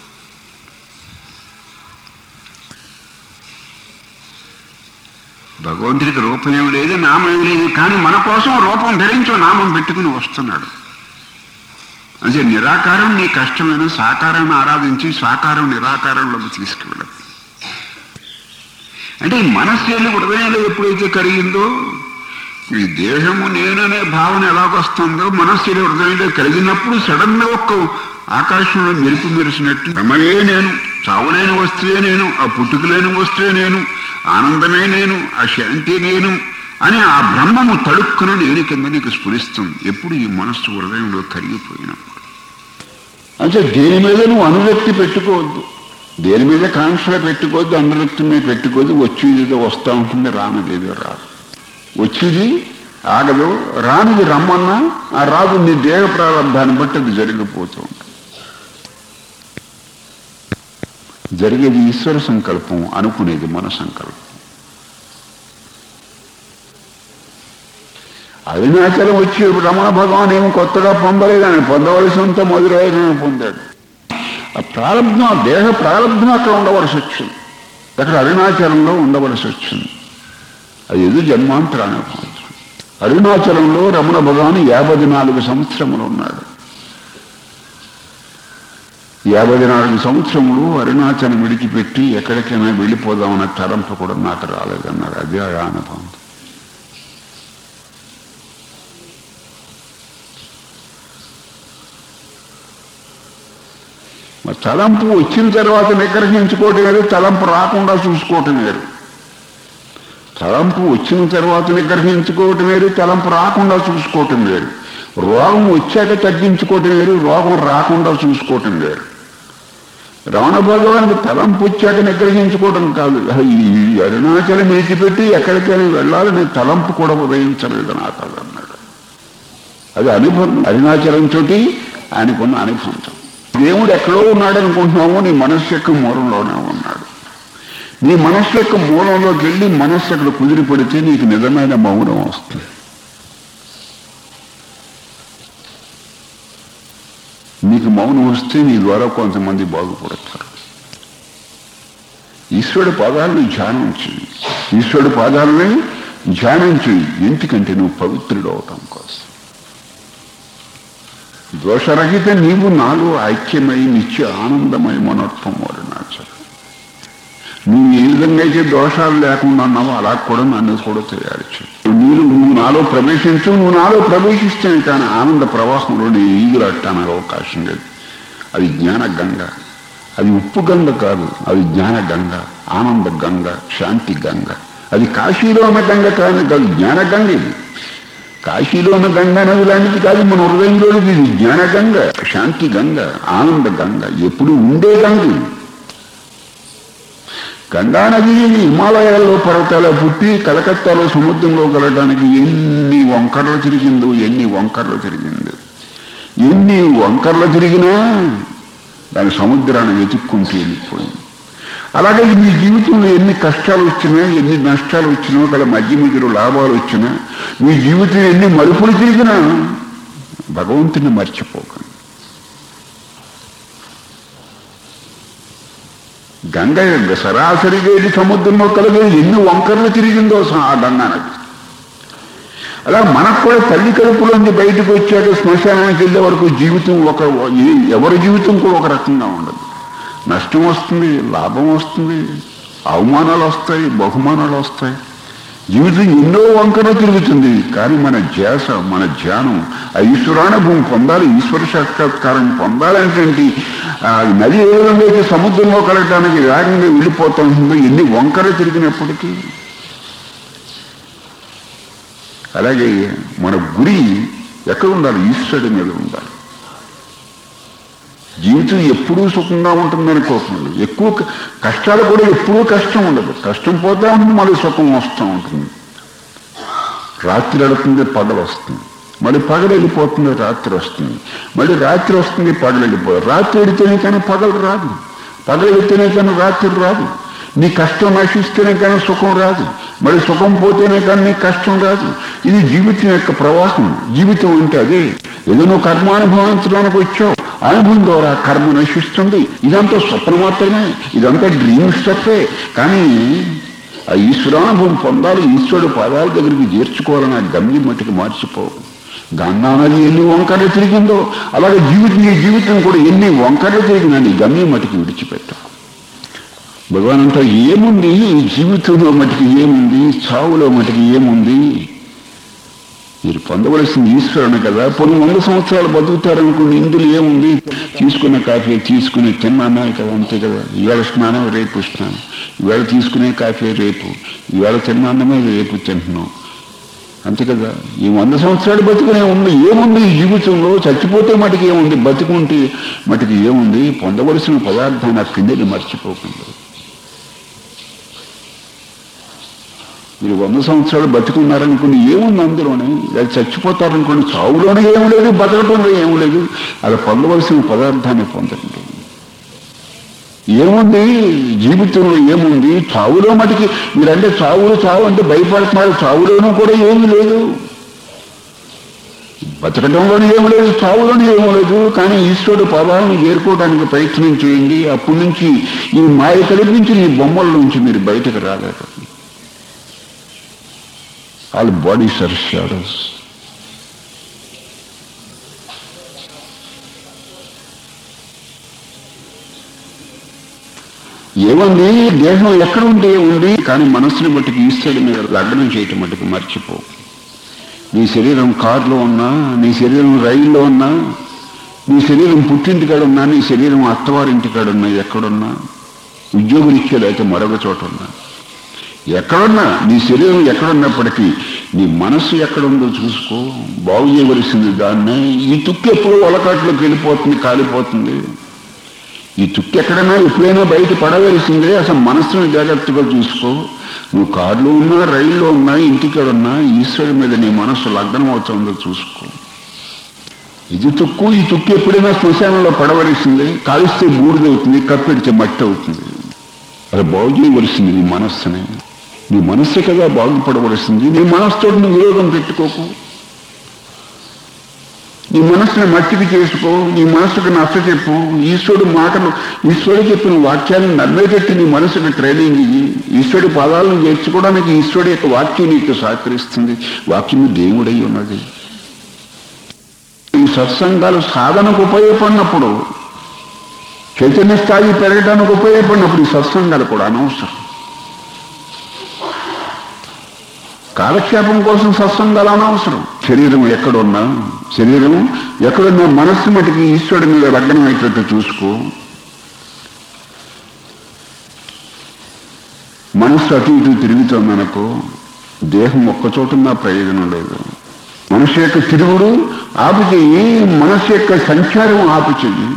Speaker 1: భగవంతుడికి రూపం ఏమి లేదు నామం ఏమి లేదు కానీ మన కోసం రూపం ధరించో నామం పెట్టుకుని వస్తున్నాడు అంటే నిరాకారం నీ కష్టమైన సాకారాన్ని ఆరాధించి సాకారం నిరాకారంలోకి తీసుకువెళ్ళదు అంటే ఈ మనస్సు హృదయంలో ఎప్పుడైతే కలిగిందో ఈ దేహము నేననే భావన ఎలాగొస్తుందో మనస్సు హృదయంలో కలిగినప్పుడు సడన్ గా ఒక్క ఆకాశంలో మెరుపు మెరిసినట్టు రమయే నేను చావులేని వస్తువే నేను ఆ పుట్టుకలేని వస్తువే నేను ఆనందమే నేను ఆ శాంతి నేను అని ఆ బ్రహ్మము తడుక్కున నేను కింద నీకు స్ఫురిస్తుంది ఎప్పుడు ఈ మనస్సు హృదయంలో కరిగిపోయినప్పుడు అంటే దేని మీద నువ్వు అనురక్తి పెట్టుకోవద్దు దేని మీద కాంక్షలు పెట్టుకోవద్దు అనురక్తి మీద పెట్టుకోవద్దు వచ్చేది ఏదో వస్తూ ఉంటుంది రానిది ఏదో రాదు వచ్చేది ఆగదు రానిది రమ్మన్నా ఆ రాదు నీ దేహ ప్రారంభాన్ని బట్టి అది జరిగిపోతూ ఉంటుంది జరిగేది ఈశ్వర సంకల్పం అనుకునేది మన సంకల్పం అరుణాచలం వచ్చి రమణ భగవాన్ ఏమో కొత్తగా పొందలేదు ఆయన పొందవలసినంత మధురైన పొందాడు ఆ ప్రారంభం దేహ ప్రారంభం అక్కడ ఉండవలసి వచ్చింది అక్కడ అరుణాచలంలో ఉండవలసి వచ్చింది అది ఎదు జన్మాంతరాన్ని పొందుతుంది అరుణాచలంలో రమణ భగవాన్ యాభై నాలుగు సంవత్సరములు ఉన్నాడు యాభై నాలుగు సంవత్సరములు అరుణాచలం విడిచిపెట్టి ఎక్కడికైనా వెళ్ళిపోదామన్న తలంపు కూడా నాకు రాలేదన్నారు అదే ఆ అనుభవం మరి తలంపు వచ్చిన తర్వాత నిగ్రహించుకోవటం వేరు తలంపు రాకుండా చూసుకోవటం వేరు తలంపు వచ్చిన తర్వాత నిగ్రహించుకోవటం వేరు తలంపు రాకుండా చూసుకోవటం వేరు రోగం వచ్చాక తగ్గించుకోవటం వేరు రోగం రాకుండా చూసుకోవటం వేరు రమణ భగవానికి తలంపు వచ్చాక నిగ్రహించుకోవడం కాదు ఈ అరుణాచలం విడిచిపెట్టి ఎక్కడికైనా వెళ్ళాలని తలంపు కూడా ఉదయించలేదు నాకు అది అన్నాడు అది అనుభవం అరుణాచలం తోటి ఆయనకున్న అనుబంధం దేవుడు ఎక్కడో ఉన్నాడు అనుకుంటున్నామో నీ మనస్సు యొక్క మూలంలోనే ఉన్నాడు నీ మనస్సు యొక్క మూలంలోకి వెళ్ళి మనస్సు అక్కడ కుదిరి పడితే నీకు నిజమైన మౌనం వస్తుంది నీకు మౌనం వస్తే నీ ద్వారా కొంతమంది బాగుపడతారు ఈశ్వరుడు పాదాలను ధ్యానం చేయి ఈశ్వరుడు పాదాలని ధ్యానం చేయి ఎందుకంటే నువ్వు పవిత్రుడు అవటం కోసం దోషరహిత నీవు నాలో ఐక్యమై నిత్య ఆనందమై మనోత్వం అరుణాచలం నువ్వు ఏ విధంగా అయితే దోషాలు లేకుండా ఉన్నావో అలా కూడా నన్ను కూడా తయారు చేయి నీరు నువ్వు నాలో ప్రవేశించు నువ్వు నాలో ప్రవేశిస్తే కానీ ఆనంద ప్రవాహంలో నేను ఈగులాడటానికి అవకాశం లేదు అది జ్ఞాన గంగ అది ఉప్పు గంగ కాదు అది జ్ఞాన గంగ ఆనంద గంగ శాంతి గంగ అది కాశీలో ఉన్న గంగ కాదు కాదు జ్ఞాన గంగ ఇది కాశీలో ఉన్న గంగా నది లాంటిది కాదు మన హృదయంలోనిది ఇది జ్ఞాన గంగ శాంతి గంగ ఆనంద గంగ ఎప్పుడు ఉండే గంగ ఇది. గంగా నది హిమాలయాల్లో పర్వతాలు పుట్టి కలకత్తాలో సముద్రంలో కలగడానికి ఎన్ని వంకర్లు తిరిగిందో ఎన్ని వంకర్లు తిరిగిందో ఎన్ని వంకర్లు తిరిగినా దాని సముద్రాన్ని వెతుక్కుంటూ వెళ్ళిపోయింది అలాగే మీ జీవితంలో ఎన్ని కష్టాలు వచ్చినా ఎన్ని నష్టాలు వచ్చినా ఒకళ్ళ మధ్య మధ్యలో లాభాలు వచ్చినా మీ జీవితం ఎన్ని మలుపులు తిరిగినా భగవంతుని మర్చిపోకండి గంగ సరాసరిగా వెళ్ళి సముద్రంలో కలిగే ఎన్ని వంకర్లు తిరిగిందో స- ఆ గంగా నది అలా మనకు కూడా తల్లి కడుపులోంచి బయటకు వచ్చాక శ్మశానానికి వెళ్ళే వరకు జీవితం ఒక ఏ- ఎవరి జీవితం కూడా ఒక రకంగా ఉండదు నష్టం వస్తుంది లాభం వస్తుంది అవమానాలు వస్తాయి బహుమానాలు వస్తాయి జీవితం ఎన్నో వంకరలు తిరుగుతుంది కానీ మన ధ్యాస మన ధ్యానం ఆ ఈశ్వరానుభవం పొందాలి ఈశ్వర సాక్షాత్కారం పొందాలనేటువంటి ఆ నది ఏ విధంగా అయితే సముద్రంలో కలగడానికి వేగంగా వెళ్ళిపోతూ ఉంటుందో ఎన్ని వంకరలు తిరిగినప్పటికీ అలాగే మన గురి ఎక్కడ ఉండాలి ఈశ్వరుడి మీద ఉండాలి జీవితం ఎప్పుడూ సుఖంగా ఉంటుందని కోపండి ఎక్కువ క- కష్టాలు కూడా ఎప్పుడూ కష్టం ఉండదు కష్టం పోతా ఉంటుంది మళ్ళీ సుఖం వస్తూ ఉంటుంది రాత్రి వెళుతుంది పగలు వస్తుంది మళ్ళీ పగలు వెళ్ళిపోతుంది రాత్రి వస్తుంది మళ్ళీ రాత్రి వస్తుంది పగలు వెళ్ళిపోతుంది రాత్రి వెళితేనే కానీ పగలు రాదు పగలు వెళితేనే కానీ రాత్రి రాదు నీ కష్టం నశిస్తేనే కానీ సుఖం రాదు మరి సుఖం పోతేనే కానీ నీకు కష్టం రాదు ఇది జీవితం యొక్క ప్రవాహం జీవితం అంటే అదే ఏదో నువ్వు కర్మానుభవించడానికి వచ్చావు అనుభవం ద్వారా కర్మ నశిస్తుంది ఇదంతా స్వప్నం మాత్రమే ఇదంతా డ్రీమ్ స్టఫే కానీ ఆ ఈశ్వరానుభవం పొందాలి ఈశ్వరుడు పాదాల దగ్గరికి చేర్చుకోవాలని ఆ గమ్యం మట్టుకు మార్చిపోవు గంగా నది ఎన్ని వంకరలు తిరిగిందో అలాగే జీవితం నీ జీవితం కూడా ఎన్ని వంకరలు తిరిగినా నీ గమ్యం మటుకు విడిచిపెట్టావు భగవాన్ అంతా ఏముంది ఈ జీవితంలో మటుకు ఏముంది చావులో మటుకు ఏముంది మీరు పొందవలసింది ఈశ్వరుని కదా కొన్ని వంద సంవత్సరాలు బతుకుతారనుకోండి ఇందులో ఏముంది తీసుకున్న కాఫీ తీసుకునే తిన్నానా కదా అంతే కదా ఇవాళ స్నానం రేపు స్నానం ఇవాళ తీసుకునే కాఫీ రేపు ఇవాళ తిన్నాన్నమే రేపు తింటున్నాం అంతే కదా ఈ వంద సంవత్సరాలు బతుకునే ఉంది ఏముంది ఈ జీవితంలో చచ్చిపోతే మటుకు ఏముంది బతుకుంటే మటుకు ఏముంది పొందవలసిన పదార్థాన్ని ఆ కిందకి మర్చిపోకుండా మీరు వంద సంవత్సరాలు బతుకున్నారనుకోండి ఏముంది అందులోనే అది చచ్చిపోతారనుకోండి చావులోనే ఏం లేదు బతకటంలో ఏం లేదు అలా పొందవలసిన పదార్థాన్ని పొందండి ఏముంది జీవితంలో ఏముంది చావులో మటుకి మీరంటే చావులు చావు అంటే భయపడుతున్నారు చావులోనూ కూడా ఏమీ లేదు బతకడంలోనే ఏమి లేదు చావులోనే ఏమీ లేదు కానీ ఈశ్వరుడు పదాలను చేరుకోవడానికి ప్రయత్నం చేయండి అప్పటి నుంచి ఈ మాయ కల్పించి ఈ బొమ్మల నుంచి మీరు బయటకు రాలేరు ఆల్ బాడీస్ ఆర్ షాడోస్ ఏముంది దేహం ఎక్కడ ఉంటే ఉంది కానీ మనస్సుని మట్టుకు ఈశ్వరుడి మీద లగ్నం చేయటం మట్టుకు మర్చిపో నీ శరీరం కారులో ఉన్నా నీ శరీరం రైల్లో ఉన్నా నీ శరీరం పుట్టింటికాడ ఉన్నా నీ శరీరం అత్తవారింటికాడ ఉన్నా ఎక్కడున్నా ఉద్యోగరీత్యా అయితే మరొక చోట ఉన్నా ఎక్కడున్నా నీ శరీరం ఎక్కడున్నప్పటికీ నీ మనస్సు ఎక్కడుందో చూసుకో బాగు చేయవలసింది దాన్నే ఈ తుక్కు ఎప్పుడో ఒలకాట్లోకి వెళ్ళిపోతుంది కాలిపోతుంది ఈ తుక్కు ఎక్కడైనా ఎప్పుడైనా బయట పడవలసిందే అసలు మనస్సును జాగ్రత్తగా చూసుకో నువ్వు కారులో ఉన్నా రైల్లో ఉన్నా ఇంటికాడ ఉన్నా ఈశ్వరుడి మీద నీ మనస్సు లగ్నం అవుతుందో చూసుకో ఇది తుక్కు ఈ తుక్కు ఎప్పుడైనా శ్మశానంలో పడవలసిందే కాలిస్తే బూడిదవుతుంది కప్పెడితే మట్టి అవుతుంది అది బాగు చేయవలసింది నీ మనస్సుని నీ మనస్సు కదా బాగుపడవలసింది నీ మనస్సుతో నువ్వు విరోధం పెట్టుకోకు నీ మనస్సుని మట్టికి చేసుకో నీ మనస్సుకు నచ్చ చెప్పు ఈశ్వరుడు మాటలు ఈశ్వరుడు చెప్పిన వాక్యాలను నమ్మేటట్టు నీ మనసుకు ట్రైనింగ్ ఇయ్యి ఈశ్వరుడి పదాలను చేర్చుకోవడానికి ఈశ్వరుడు యొక్క వాక్యం నీకు సహకరిస్తుంది వాక్యం దేవుడై ఉన్నది ఈ సత్సంగాలు సాధనకు ఉపయోగపడినప్పుడు చైతన్య స్థాయి పెరగడానికి ఉపయోగపడినప్పుడు ఈ సత్సంగాలు కూడా అనవసరం కాలక్షేపం కోసం సత్సంగాలు అనవసరం శరీరం ఎక్కడున్నా శరీరం ఎక్కడున్నా మనస్సు మటుకి ఈశ్వరుడి మీద లగ్నం అయ్యేటట్టు చూసుకో మనస్సు అటు ఇటు తిరుగుతుందనుకో దేహం ఒక్కచోటున్నా ప్రయోజనం లేదు మనసు యొక్క తిరుగుడు ఆపు చెయ్యి మనసు యొక్క సంచారం ఆపు చెయ్యి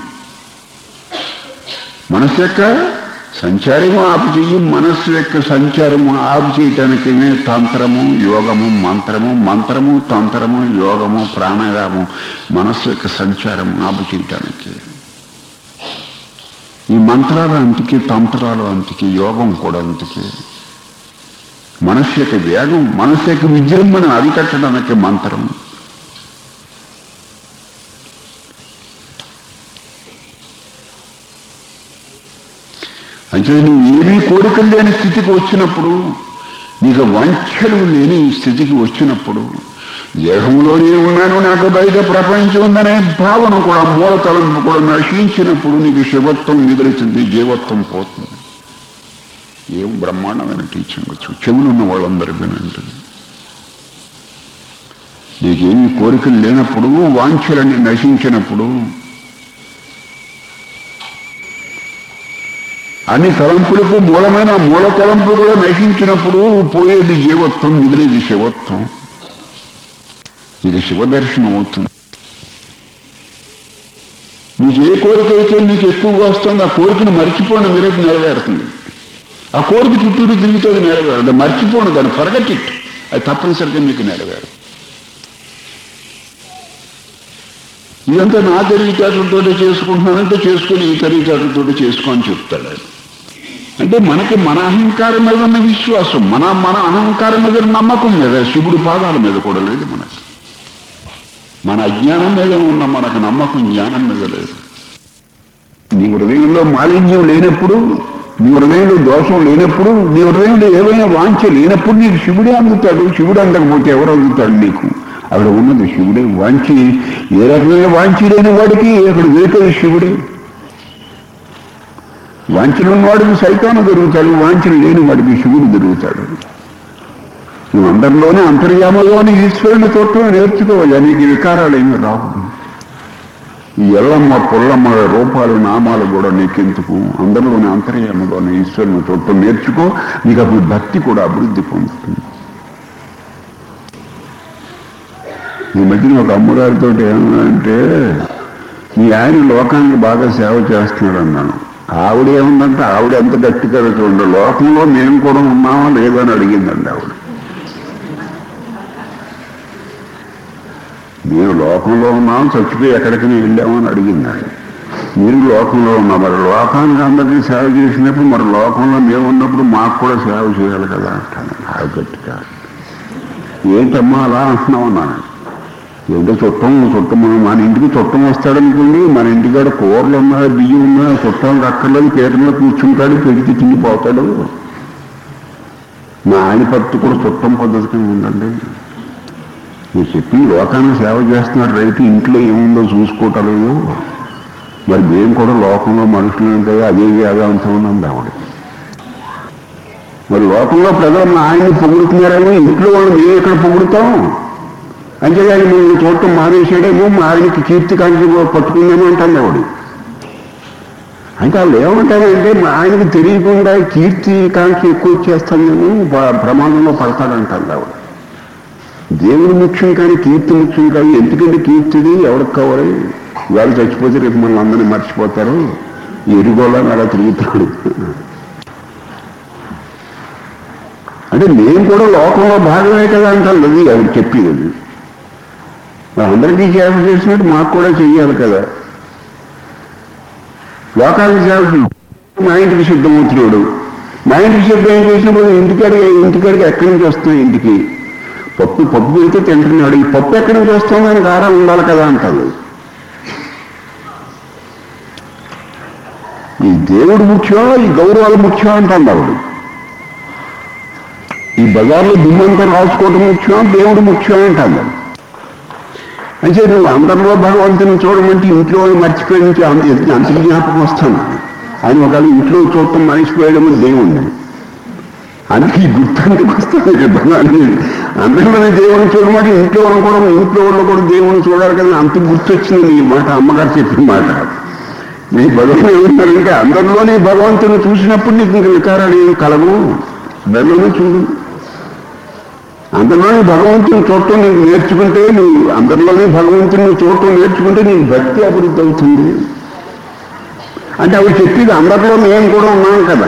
Speaker 1: మనసు యొక్క సంచారము ఆపు చెయ్యి మనస్సు యొక్క సంచారము ఆపు చేయటానికి తంత్రము యోగము మంత్రము మంత్రము తంత్రము యోగము ప్రాణాయామం మనస్సు యొక్క సంచారము ఆపు చేయటానికి ఈ మంత్రాలు అంతకి తంత్రాలు అంతకి యోగం కూడా అంతకి మనస్సు యొక్క వేగం మనస్సు యొక్క విజృంభణ అరికట్టడానికి మంత్రం అంటే నువ్వు ఏమీ కోరికలు లేని స్థితికి వచ్చినప్పుడు నీకు వంచలు లేని స్థితికి వచ్చినప్పుడు దేహంలోనే ఉన్నాను నాకు బయట ప్రపంచం ఉందనే భావన కూడా మూలతలంపు కూడా నశించినప్పుడు నీకు శివత్వం మిగులుతుంది జీవత్వం పోతుంది ఏం బ్రహ్మాండమైన టీచింగ్ వచ్చు చెవులున్న వాళ్ళందరూ వినండి నీకేమీ కోరికలు లేనప్పుడు వాంఛలన్నీ నశించినప్పుడు అన్ని తలంపులకు మూలమైన మూల తలంపు కూడా నశించినప్పుడు పోయేది జీవత్వం మిగిలేది శివత్వం ఇది శివదర్శనం అవుతుంది నీకు ఏ కోరిక అయితే నీకు ఎక్కువగా వస్తుందో ఆ కోరికను మర్చిపోయిన మీరైతే నెరవేరుతుంది ఆ కోరిక చుట్టూరు తిరుగుతుంది నెరవేరు అది మర్చిపోను దాన్ని ఫరగట్ అది తప్పనిసరిగా మీకు నెరవేరు ఇదంతా నా తెలివితేటలతో చేసుకుంటున్నానంటే చేసుకుని ఈ తెలివితేటలతో చేసుకో అని చెప్తాడు ఆయన అంటే మనకి మన అహంకారం మీద ఉన్న విశ్వాసం మన మన అహంకారం మీద ఉన్న నమ్మకం మీద శివుడి పాదాల మీద కూడా లేదు మనకి మన అజ్ఞానం మీద ఉన్న మనకు నమ్మకం జ్ఞానం మీద లేదు నీ హృదయంలో మాలిన్యం లేనప్పుడు నీ హృదయంలో దోషం లేనప్పుడు నీ హృదయంలో ఏవైనా వాంఛ లేనప్పుడు నీకు శివుడే అందుతాడు శివుడు అందకపోతే ఎవరు అందుతాడు నీకు అక్కడ ఉన్నది శివుడే వాంచి ఏ రకమైన వాంచి లేని వాడికి అక్కడ దొరికేది శివుడే వాంఛలు ఉన్నవాడికి సైతాను దొరుకుతాడు వాంఛలు లేని వాడికి శివుడు దొరుకుతాడు నువ్వు అందరిలోనే అంతర్యామలోని ఈశ్వరుని తోటం నేర్చుకోవాలి నీకు వికారాలు ఏమి రావు ఈ ఎల్లమ్మ పుల్లమ్మ రూపాలు నామాలు కూడా నీకెందుకు అందరిలోని అంతర్యామలోని ఈశ్వరుని తోటం నేర్చుకో నీకు అప్పుడు భక్తి కూడా అభివృద్ధి పొందుతుంది ఈ మధ్యన ఒక అమ్మగారితో ఏమన్నా మీ ఆయన లోకానికి బాగా సేవ చేస్తున్నాడు అన్నాను ఆవిడ ఏముందంటే ఆవిడ ఎంత గట్టిగా చూడండి లోకంలో మేము కూడా ఉన్నామా లేదని అడిగిందండి ఆవిడ మీరు లోకంలో ఉన్నాం చచ్చిపోయి ఎక్కడికి వెళ్ళామని అడిగిందండి మీరు లోకంలో ఉన్నా మరి లోకానికి అందరికీ సేవ చేసినప్పుడు మరి లోకంలో మేము ఉన్నప్పుడు మాకు కూడా సేవ చేయాలి కదా అంటాను ఆ గట్టిగా ఏంటమ్మా అలా అంటున్నావు అన్నాను ఏంటో చుట్టం చుట్టం మన ఇంటికి చుట్టం వస్తాడనుకోండి మన ఇంటికాడ కూరలు ఉన్నా బియ్యం ఉన్నా చుట్టం అక్కర్లేదు పీటలో కూర్చుంటాడు పెడితే తిండిపోతాడు మా ఆయన పట్టు కూడా చుట్టం పద్ధతిగా ఉందండి మీరు చెప్పి లోకాన్ని సేవ చేస్తున్నారు రైతు ఇంట్లో ఏముందో చూసుకోవటం లేదు మరి మేము కూడా లోకంలో మనుషులు కదా అదే వేదాంతం ఉన్నది ఆవిడ మరి లోకంలో ప్రజలు మా ఆయన్ని పొగుడుతున్నారేమో ఇంట్లో వాళ్ళు మేము ఎక్కడ పొగుడుతాం అంతేగాని మేము చూడటం మానేసాడేమో మా ఆయనకి కీర్తి కాంతి పట్టుకుందేమో అంటాను ఆవిడ అంటే వాళ్ళు ఏమంటారంటే మా ఆయనకి తెలియకుండా కీర్తి కాంక్ష ఎక్కువ చేస్తానేమో ప్ర- ప్రమాదంలో పడతాడంటారు ఆవిడ దేవుడు ముఖ్యం కానీ కీర్తి ముఖ్యం కానీ ఎందుకంటే కీర్తిది ఎవరికి కావాలి వాళ్ళు చచ్చిపోతే రేపు మన అందరినీ మర్చిపోతారు ఈ ఎరుగోళ్ళని అలా తిరుగుతాడు అంటే మేము కూడా లోకంలో భాగమే కదా అంటాను అది ఆవిడ చెప్పేది అది మరి అందరికీ సేవ చేసినట్టు మాకు కూడా చెయ్యాలి కదా లోకానికి సేవ చేయ- మా ఇంటికి సిద్ధమవుతున్నాడు మా ఇంటికి సిద్ధం చేసినప్పుడు ఇంటికాడికి ఇంటికాడికి ఎక్కడి నుంచి వస్తున్నాయి ఇంటికి పప్పు పప్పు పెడితే తింటున్నాడు ఈ పప్పు ఎక్కడి నుంచి వస్తుంది అని కారం ఉండాలి కదా అంటాడు ఈ దేవుడు ముఖ్యం ఈ గౌరవాలు ముఖ్యం అంటాడు ఆవిడ ఈ బజార్లో దుమ్మంతా రాసుకోవడం ముఖ్యం దేవుడు ముఖ్యం అంటాడు అంటే నువ్వు అందరిలో భగవంతుని చూడమంటే ఇంట్లో మర్చిపోయి నుంచి అంత అంత జ్ఞాపకం వస్తాను ఆయన ఒకవేళ ఇంట్లో చూడటం మర్చిపోయడం దేవుణ్ణి అందుకే ఈ గుర్తానికి వస్తుంది భగవాన్ని అందరిలోనే దేవుని చూడమంటే ఇంట్లో వాళ్ళు కూడా ఇంట్లో వాళ్ళు కూడా దేవుని చూడాలి కదా అంత గుర్తొచ్చింది నీ మాట అమ్మగారు చెప్పిన మాట నీ భగవాన్ ఏమన్నారు ఇంకా అందరిలోనే భగవంతుని చూసినప్పుడు నీకు ఇంకా వికారాలు ఏం కలవు అందరిలోనే చూడు అందరిలోనే భగవంతుని చూడటం నీకు నేర్చుకుంటే నువ్వు అందరిలోనే భగవంతుని చూడటం నేర్చుకుంటే నీకు భక్తి అభివృద్ధి అవుతుంది అంటే అవి చెప్పేది అందరిలో మేము కూడా ఉన్నాం కదా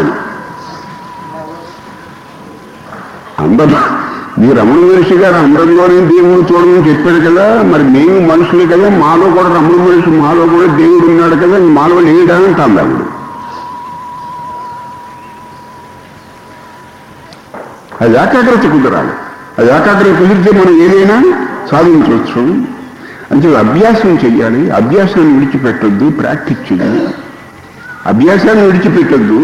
Speaker 1: అందరు మీ రమణ మనిషి గారు అందరిలోనే దేవుడు చూడమని చెప్పాడు కదా మరి మేము మనుషులే కదా మాలో కూడా రమణ మనిషి మాలో కూడా దేవుడు ఉన్నాడు కదా మాలో లేడా అంటాను ఆవిడ అది ఏకాగ్రత కుదరాలి అది ఏకాగ్రత కుదిరితే మనం ఏదైనా సాధించవచ్చు అంటే అభ్యాసం చెయ్యాలి అభ్యాసాన్ని విడిచిపెట్టొద్దు ప్రాక్టీస్ చేయాలి అభ్యాసాన్ని విడిచిపెట్టొద్దు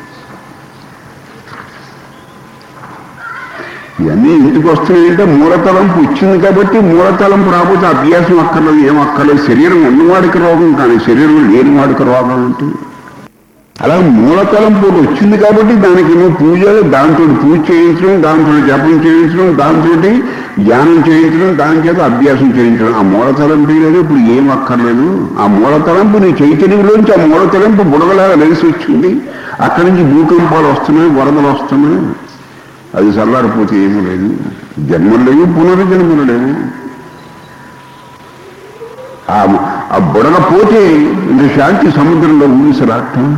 Speaker 1: ఇవన్నీ ఎందుకు వస్తున్నాయంటే మూలతలంపు వచ్చింది కాబట్టి మూలతలంపు రాకపోతే అభ్యాసం అక్కర్లేదు ఏం అక్కర్లేదు శరీరం ఉన్నవాడికి రోగం కానీ శరీరం లేని వాడికి రోగం ఉంటుంది అలా మూలతలంపు వచ్చింది కాబట్టి దానికి నువ్వు పూజలు దాంతో పూజ చేయించడం దాంతో జపం చేయించడం దాంతో ధ్యానం చేయించడం దాని చేత అభ్యాసం చేయించడం ఆ మూలతలంపు లేదు ఇప్పుడు ఏం అక్కర్లేదు ఆ మూలతలంపు నీ చైతన్యంలోంచి ఆ మూలతలంపు బుడగలాగా వెలిసి వచ్చింది అక్కడి నుంచి భూకంపాలు వస్తున్నాయి వరదలు వస్తున్నాయి అది చల్లారిపోతే ఏమీ లేదు జన్మలు లేవు పునర్జన్మలు లేవు ఆ ఆ బుడగ పోతే ఇంక శాంతి సముద్రంలో ఊగిసలాడటం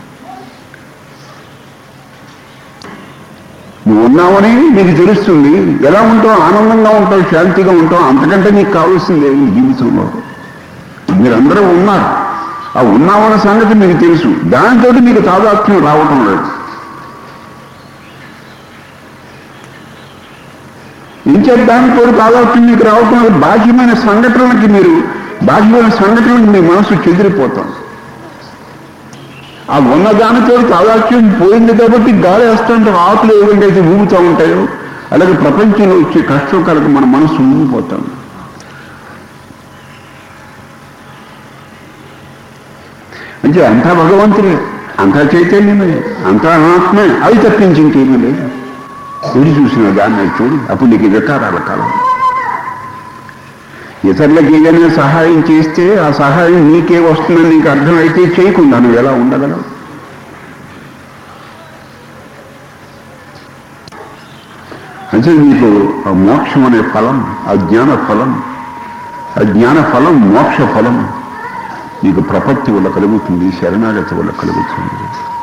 Speaker 1: నువ్వు ఉన్నావని నీకు తెలుస్తుంది ఎలా ఉంటావు ఆనందంగా ఉంటావు శాంతిగా ఉంటావు అంతకంటే నీకు కావాల్సింది ఏమి జీవితంలో మీరందరూ ఉన్నారు ఆ ఉన్నామన్న సంగతి మీకు తెలుసు దాంతో మీకు తాదాత్మ్యం రావటం లేదు ఇంకేత దానితో తాదాత్మ్యం మీకు రావటం వల్ల బాహ్యమైన సంఘటనలకి మీరు బాహ్యమైన సంఘటనలకు మీ మనసు చెదిరిపోతాం ఆ ఉన్న దానితో తాదాత్మ్యం పోయింది కాబట్టి గాలి వేస్తుంటే ఆకులు ఏ విధంగా అయితే ఊగుతూ ఉంటాయో అలాగే ప్రపంచంలో వచ్చే కష్టం కనుక మన మనసు ఊగిపోతాం అంటే అంతా భగవంతుడే అంతా చైతన్యమే అంతా ఆత్మే అవి తప్పించి ఇంకేమీ లేదు విడి చూసిన దాన్ని చూడు అప్పుడు నీకు వికారాల కాలం ఇతరులకు ఏదైనా సహాయం చేస్తే ఆ సహాయం నీకే వస్తుందని నీకు అర్థమైతే చేయకుండా నువ్వు ఎలా ఉండగలవు అంటే నీకు ఆ మోక్షం అనే ఫలం ఆ జ్ఞాన ఫలం ఆ జ్ఞాన ఫలం మోక్ష ఫలం నీకు ప్రపత్తి వల్ల కలుగుతుంది శరణాగతి వల్ల కలుగుతుంది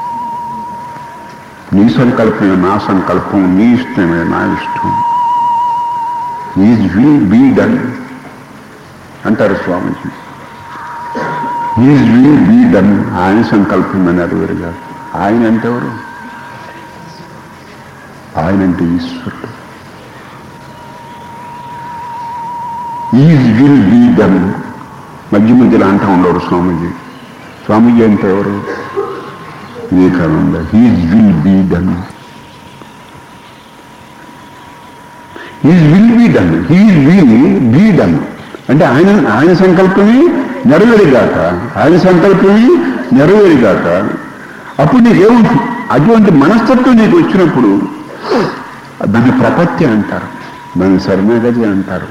Speaker 1: నీ సంకల్పమే నా సంకల్పం నీ ఇష్టమే నా ఇష్టం ఈజ్ విల్ బీ డన్ అంటారు Swamiji is will be done ఆయన సంకల్పం అన్నారు వేరుగా ఆయన అంటే ఎవరు ఆయన అంటే ఈశ్వరుడు ఈజ్ విల్ బీ డన్ మధ్య మధ్యలో అంటూ ఉండరు స్వామీజీ స్వామీజీ అంటే ఎవరు Vivekananda his will be done his will be done his will be done అంటే ఆయన ఆయన సంకల్పమే నెరవేరుగాక ఆయన సంకల్పమే నెరవేరుగాక అప్పుడు నీకేముంది అటువంటి మనస్తత్వం నీకు వచ్చినప్పుడు దాన్ని ప్రపత్తి అంటారు దాన్ని శరణాగతి అంటారు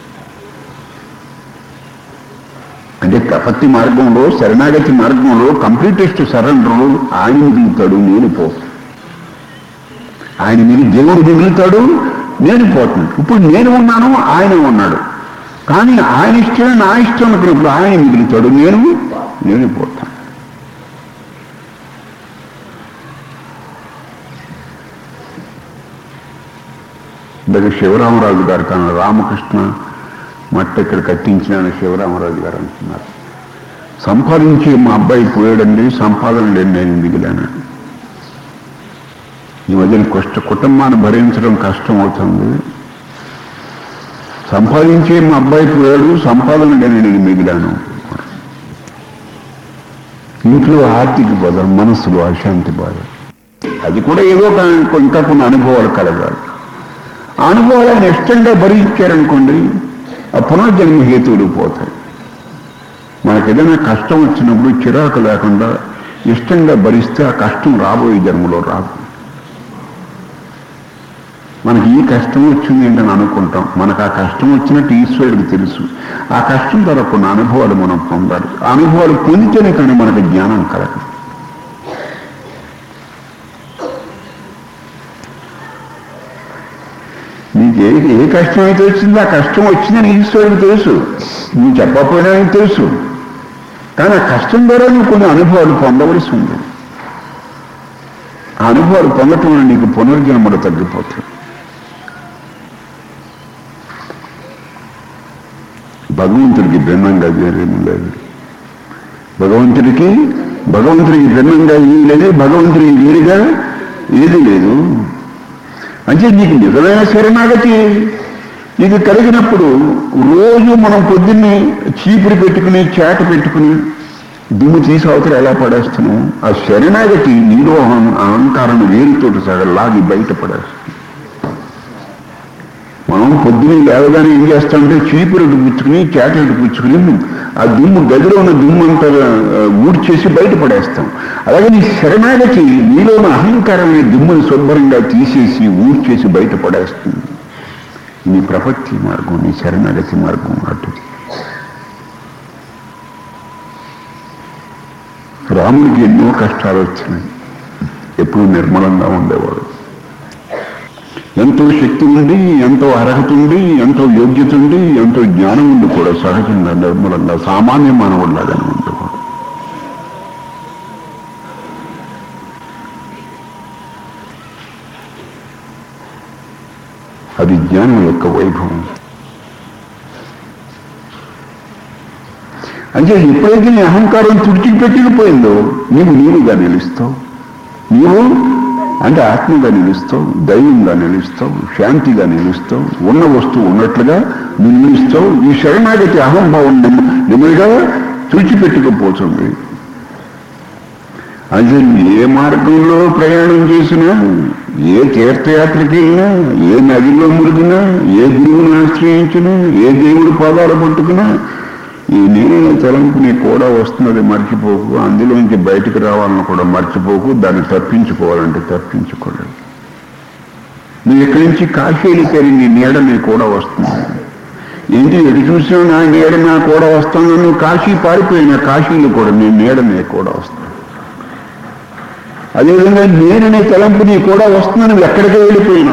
Speaker 1: అంటే ప్రపత్తి మార్గంలో శరణాగతి మార్గంలో కంప్లీటెస్ట్ సరెండర్ ఆయన మిగులుతాడు నేను పో ఆయన మీద దేవుడు మిగులుతాడు నేను పోతున్నాడు ఇప్పుడు నేను ఉన్నాను ఆయన ఉన్నాడు కానీ ఆయన ఇష్టమే నా ఇష్టం అనుకున్నప్పుడు ఆయన మిగులుతాడు నేను నేను పోతాను దగ్గర శివరామరాజు గారు కానీ రామకృష్ణ మట్ట ఇక్కడ కట్టించిన శివరామరాజు గారు అంటున్నారు సంపాదించి మా అబ్బాయి పోయాడండి సంపాదన లేని నేను మిగిలాను ఈ మధ్యన కష్ట కుటుంబాన్ని భరించడం కష్టం అవుతుంది సంపాదించి మా అబ్బాయి పోయాడు సంపాదన లేని నేను మిగిలాను ఇంట్లో ఆర్థిక బాధ మనసులో అశాంతి బాధ అది కూడా ఏదో ఒక- ఇంకా కొన్ని అనుభవాలు కలగాలి ఆ అనుభవాలు ఆయన ఇష్టంగా భరించారనుకోండి ఆ పునర్జన్మ హేతువులు పోతాయి మనకు ఏదైనా కష్టం వచ్చినప్పుడు చిరాకు లేకుండా ఇష్టంగా భరిస్తే ఆ కష్టం రాబోయే జన్మలో రాదు మనకి ఈ కష్టం వచ్చింది ఏంటని అనుకుంటాం మనకు ఆ కష్టం వచ్చినట్టు ఈశ్వరుడికి తెలుసు ఆ కష్టం ద్వారా కొన్ని అనుభవాలు మనం పొందాలి ఆ అనుభవాలు పొందితేనే కానీ మనకు జ్ఞానం కలగదు నీకు ఏ ఏ కష్టం అయితే వచ్చిందో ఆ కష్టం వచ్చిందని ఈశ్వరుడికి తెలుసు నువ్వు చెప్పకపోయినా ఆయనకు తెలుసు కానీ ఆ కష్టం ద్వారా నువ్వు కొన్ని అనుభవాలు పొందవలసి ఉంది ఆ అనుభవాలు పొందటం వల్ల నీకు పునర్జన్మలు తగ్గిపోతాయి భగవంతుడికి భిన్నంగా వేరేమీ లేదు భగవంతుడికి భగవంతుడికి భిన్నంగా ఏమీ లేదు భగవంతుడికి వేరుగా ఏది లేదు అంటే నీకు నిజమైన శరణాగతి నీకు కలిగినప్పుడు రోజు మనం పొద్దున్నే చీపురు పెట్టుకుని చేట పెట్టుకుని దుమ్ము తీసి అవతల ఎలా పడేస్తున్నాం ఆ శరణాగతి నీలో అహం- అహంకారాన్ని వేరుతోటి సగ లాగి బయట పడేస్తుంది మనం పొద్దున్నే లేవగానే ఏం చేస్తామంటే చీపురు పుచ్చుకుని చేటలు పుచ్చుకుని ఆ దుమ్ము గదిలో ఉన్న దుమ్ము అంతా ఆ, ఊడ్చేసి బయట పడేస్తాం అలాగే నీ శరణాగతి నీలో ఉన్న అహంకారమైన దుమ్ముని శుభ్రంగా తీసేసి ఊడ్చేసి బయట పడేస్తుంది నీ ప్రపత్తి మార్గం నీ శరణాగతి మార్గం అటుది రాముడికి ఎన్నో కష్టాలు వచ్చినాయి ఎప్పుడు నిర్మలంగా ఉండేవాడు ఎంతో శక్తి ఉండి ఎంతో అర్హత ఉండి ఎంతో యోగ్యత ఉండి ఎంతో జ్ఞానం ఉండి కూడా సహజంగా నిర్మలంగా సామాన్య మానవుడిలాగానే ఉండేవాడు అది జ్ఞానం యొక్క వైభవం అంటే ఎప్పుడైతే నీ అహంకారం తుడిచిపెట్టుకుపోయిందో నీవు నీవుగా నిలుస్తావు నీవు అంటే ఆత్మగా నిలుస్తావు దైవంగా నిలుస్తావు శాంతిగా నిలుస్తావు ఉన్న వస్తువు ఉన్నట్లుగా నువ్వు నిలుస్తావు ఈ శరణాగతి అహంభావం నెమ్మ- నెమ్మదిగా తుడిచిపెట్టుకుపోతుంది అది నువ్వు ఏ మార్గంలో ప్రయాణం చేసినా ఏ తీర్థయాత్రకి వెళ్ళినా ఏ నదిలో మురిగినా ఏ గురువుని ఆశ్రయించినా ఏ దేవుడి పాదాలు పట్టుకున్నా ఈ నేను తలంపు నీకు కూడా వస్తున్నది మర్చిపోకు అందులోంచి బయటకు రావాలని కూడా మర్చిపోకు దాన్ని తప్పించుకోవాలంటే తప్పించుకోలేదు నువ్వు ఇక్కడి నుంచి కాశీ వెళ్ళిపోయి నీ నీడ నీకు కూడా వస్తుంది ఏంటి ఎటు చూసినా నా నీడ నా కూడా వస్తాను నువ్వు కాశీ పారిపోయిన కాశీలో కూడా నీ నీడ నీకు కూడా వస్తుంది అదేవిధంగా నేననే తలంపు నీ కూడా వస్తుందని నువ్వు ఎక్కడికి వెళ్ళిపోయినా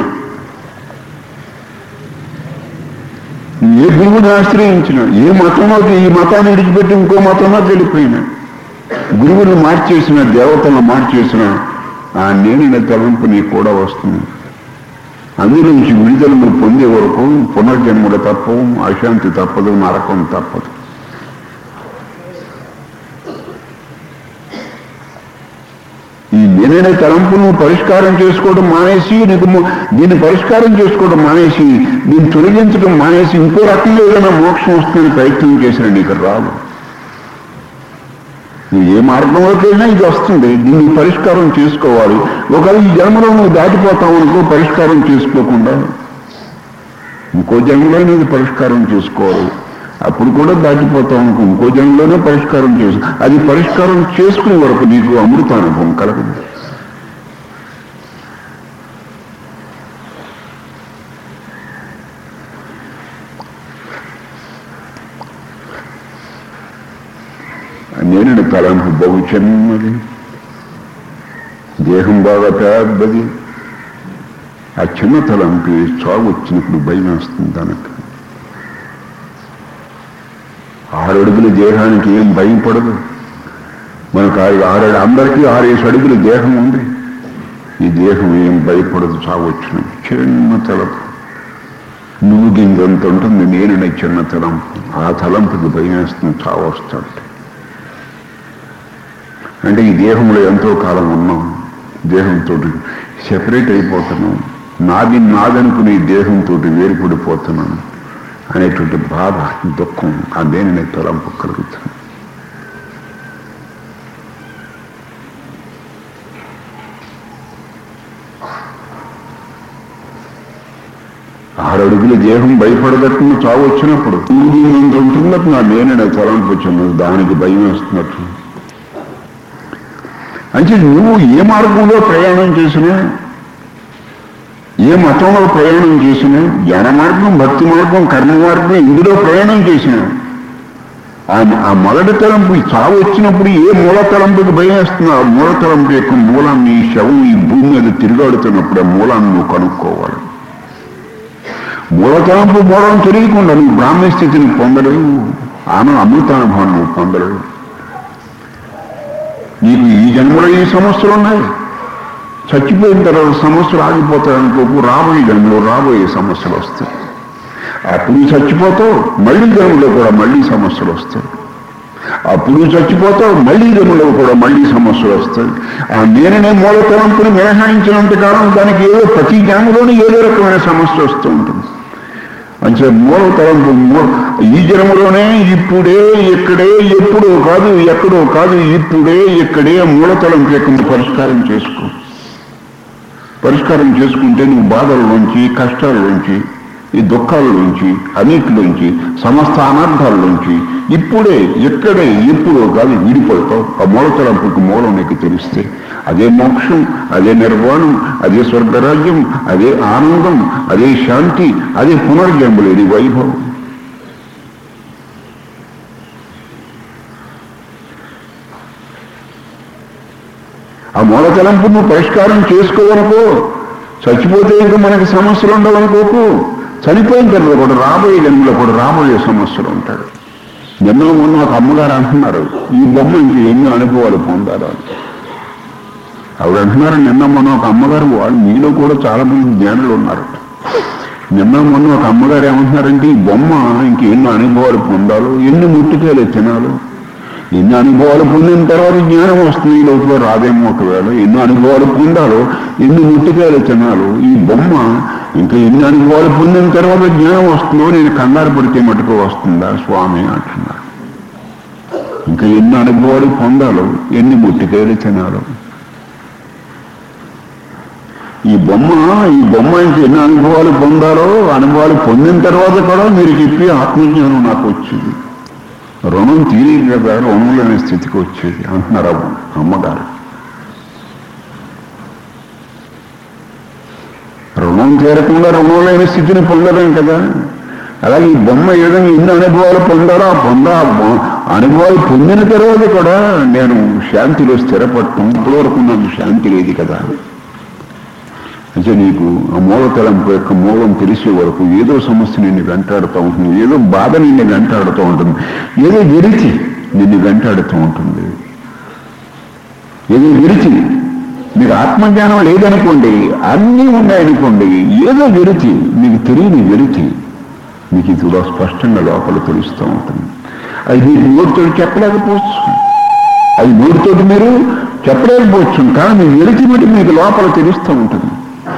Speaker 1: ఏ గురువుని ఆశ్రయించిన ఏ మతంలోకి ఈ మతాన్ని విడిచిపెట్టి ఇంకో మతంలోకి వెళ్ళిపోయినా గురువుని మార్చేసిన దేవతలను మార్చేసిన ఆ నేననే తలంపు నీకు కూడా వస్తుంది అందులో నుంచి విడుదలను పొందే వరకు పునర్జన్మలు తప్పవు అశాంతి తప్పదు నరకం తప్పదు ఈ నేననే తలంపును పరిష్కారం చేసుకోవడం మానేసి నీకు ము- దీన్ని పరిష్కారం చేసుకోవడం మానేసి దీన్ని తొలగించడం మానేసి ఇంకో రకంగా ఏదైనా మోక్షం వస్తుందని ప్రయత్నం చేసిన నీకు రాదు నువ్వు ఏ మార్గంలోకి వెళ్ళినా ఇది వస్తుంది దీన్ని పరిష్కారం చేసుకోవాలి ఒకవేళ ఈ జన్మలో నువ్వు దాటిపోతావు అనుకో పరిష్కారం చేసుకోకుండా ఇంకో జన్మలో ఇది పరిష్కారం చేసుకోవాలి అప్పుడు కూడా దాటిపోతావు అనుకో ఇంకో జన్మలోనే పరిష్కారం చేసు అది పరిష్కారం చేసుకునే వరకు నీకు అమృతానుభవం కలగదు నేను తలంపు బహు చిన్నది దేహం బాగా పెద్దది ఆ చిన్న తలంపు చావు వచ్చినప్పుడు భయం వస్తుంది తనకు ఆరు అడుగుల దేహానికి ఏం భయం పడదు మనకు ఆరు ఆరు అందరికీ ఆరేసి అడుగుల దేహం ఉంది ఈ దేహం ఏం భయపడదు చావు వచ్చినప్పుడు చిన్న తలంపు నువ్వు గింజంత ఉంటుంది నేను చిన్న తలంపు ఆ తలంపుకి భయం వేస్తుంది చావు వస్తాడు అంటే ఈ దేహంలో ఎంతో కాలం ఉన్నాం దేహంతో సెపరేట్ అయిపోతున్నాం నాది నాదనుకుని ఈ దేహంతో వేరుపడిపోతున్నాను అనేటువంటి బాధ దుఃఖం ఆ దేనిని తలంపు కలుగుతుంది ఆరు అడుగుల దేహం భయపడదట్టు చావు వచ్చినప్పుడు ఇంత ఉంటున్నట్టు నా నేననే తలంపు వచ్చినది దానికి భయం వేస్తున్నట్టు అంటే నువ్వు ఏ మార్గంలో ప్రయాణం చేసినా ఏ మతంలో ప్రయాణం చేసినా జ్ఞాన మార్గం భక్తి మార్గం కర్మ మార్గం ఇందులో ప్రయాణం చేసినా ఆ ఆ మొదటి తలంపు ఈ చావు వచ్చినప్పుడు ఏ మూల తలంపుకి భయం వేస్తుందో ఆ మూల తలంపు యొక్క మూలాన్ని ఈ శవం ఈ భూమి మీద తిరుగాడుతున్నప్పుడు ఆ మూలాన్ని నువ్వు కనుక్కోవాలి మూల తలంపు మూలం తెలియకుండా నువ్వు బ్రాహ్మణ స్థితిని పొందలేవు ఆమె అమృతానుభవం నువ్వు పొందలేవు నీకు ఈ జన్మలో ఈ సమస్యలు ఉన్నాయి చచ్చిపోయిన తర్వాత సమస్యలు ఆగిపోతాయి అనుకోకు రాబోయే జన్మలో రాబోయే సమస్యలు వస్తాయి అప్పుడు చచ్చిపోతావు మళ్ళీ జన్మలో కూడా మళ్ళీ సమస్యలు వస్తాయి అప్పుడు చచ్చిపోతావు మళ్ళీ జన్మలో కూడా మళ్ళీ సమస్యలు వస్తాయి ఆ నేననే మూల తలంపుని మినహాయించినంత కాలం దానికి ఏదో ప్రతి జన్మలోనే ఏదో రకమైన సమస్య వస్తూ ఉంటుంది అంటే మూల తలంపు మూ- ఈ జన్మలోనే ఇప్పుడే ఇక్కడే ఎప్పుడో కాదు ఎక్కడో కాదు ఇప్పుడే ఇక్కడే మూల తలంపు యొక్క పరిష్కారం చేసుకో పరిష్కారం చేసుకుంటే నువ్వు బాధల్లోంచి కష్టాల్లోంచి ఈ దుఃఖాల్లోంచి అన్నిటిలోంచి సమస్త అనర్థాల్లోంచి ఇప్పుడే ఎక్కడే ఎప్పుడో కాదు విడిపోతావు ఆ మూల తలంపుకి మూలం నీకు తెలిస్తే అదే మోక్షం అదే నిర్వాణం అదే స్వర్గరాజ్యం అదే ఆనందం అదే శాంతి అదే పునర్జన్మలేని వైభవం ఆ మూల తలంపు నువ్వు పరిష్కారం చేసుకోవనుకో చచ్చిపోతే ఇంకా మనకి సమస్యలు ఉండవనుకోకు చనిపోయిన తర్వాత కూడా రాబోయే జన్మలో కూడా రాబోయే సమస్యలు ఉంటాడు నిన్న మొన్న ఒక అమ్మగారు అంటున్నారు ఈ బొమ్మ ఇంక ఎన్నో అనుభవాలు పొందారు అని. ఆవిడ అంటున్నారు నిన్న మొన్న ఒక అమ్మగారు వాళ్ళు మీలో కూడా చాలా మంది జ్ఞానులు ఉన్నారు నిన్న మొన్న ఒక అమ్మగారు ఏమంటున్నారంటే ఈ బొమ్మ ఇంకెన్నో అనుభవాలు పొందాలో ఎన్ని ముట్టుకాయలు తినాలో ఎన్ని అనుభవాలు పొందిన తర్వాత జ్ఞానం వస్తుంది ఈ లోపల రాదేమో ఒకవేళ ఎన్ని అనుభవాలు పొందాలో ఎన్ని ముట్టికాయలు తినాలో ఈ బొమ్మ ఇంకా ఎన్ని అనుభవాలు పొందిన తర్వాత జ్ఞానం వస్తుందో నేను కంగారు పడితే మటుకు వస్తుందా స్వామి అంటున్నారు ఇంకా ఎన్ని అనుభవాలు పొందాలో ఎన్ని ముట్టికాయలు తినాలో ఈ బొమ్మ ఈ బొమ్మ ఇంక ఎన్ని అనుభవాలు పొందాలో అనుభవాలు పొందిన తర్వాత కూడా మీరు చెప్పి ఆత్మజ్ఞానం నాకు వచ్చింది రుణం తీరేది కదా రుణం లేని స్థితికి వచ్చేది అంటున్నారు అమ్మ అమ్మగారు రుణం తీరకుండా రుణం లేని స్థితిని పొందలేం కదా అలాగే ఈ బొమ్మ ఏ విధంగా ఎన్ని అనుభవాలు పొందారో ఆ పొంద ఆ బొ- అనుభవాలు పొందిన తర్వాత కూడా నేను శాంతిలో స్థిరపడటం ఇప్పటివరకు నాకు శాంతి లేదు కదా అంటే నీకు ఆ మూల తలంపు యొక్క మూలం తెలిసే వరకు ఏదో సమస్య నిన్ను వెంటాడుతూ ఉంటుంది ఏదో బాధ నిన్ను వెంటాడుతూ ఉంటుంది ఏదో విరిచి నిన్ను వెంటాడుతూ ఉంటుంది ఏదో విరిచి మీకు ఆత్మజ్ఞానం లేదనుకోండి అన్నీ ఉన్నాయనుకోండి ఏదో విరిచి మీకు తెలియని విరిచి మీకు ఇది కూడా స్పష్టంగా లోపల తెలుస్తూ ఉంటుంది అది మీకు నోటితో చెప్పలేకపోవచ్చు అది నోటితోటి మీరు చెప్పలేకపోవచ్చు కానీ మీ విరిచి బట్టి మీకు లోపల తెలుస్తూ ఉంటుంది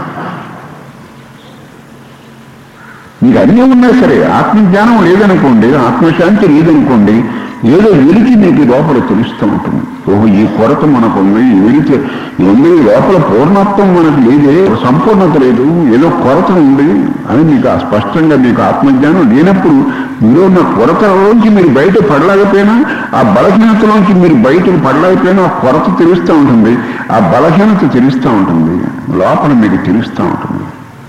Speaker 1: మీకు అన్నీ ఉన్నా సరే ఆత్మజ్ఞానం లేదనుకోండి ఆత్మశాంతి లేదనుకోండి ఏదో వెలికి మీకు లోపల తెలుస్తూ ఉంటుంది ఓహో ఈ కొరత మనకు ఉంది ఈ వెలికి ఉంది ఈ లోపల పూర్ణత్వం మనకు లేదే సంపూర్ణత లేదు ఏదో కొరత ఉంది అని మీకు ఆ స్పష్టంగా మీకు ఆత్మజ్ఞానం లేనప్పుడు మీలో ఉన్న కొరతలోంచి మీరు బయట పడలేకపోయినా ఆ బలహీనతలోంచి మీరు బయటకు పడలేకపోయినా ఆ కొరత తెలుస్తూ ఉంటుంది ఆ బలహీనత తెలుస్తూ ఉంటుంది లోపల మీకు తెలుస్తూ ఉంటుంది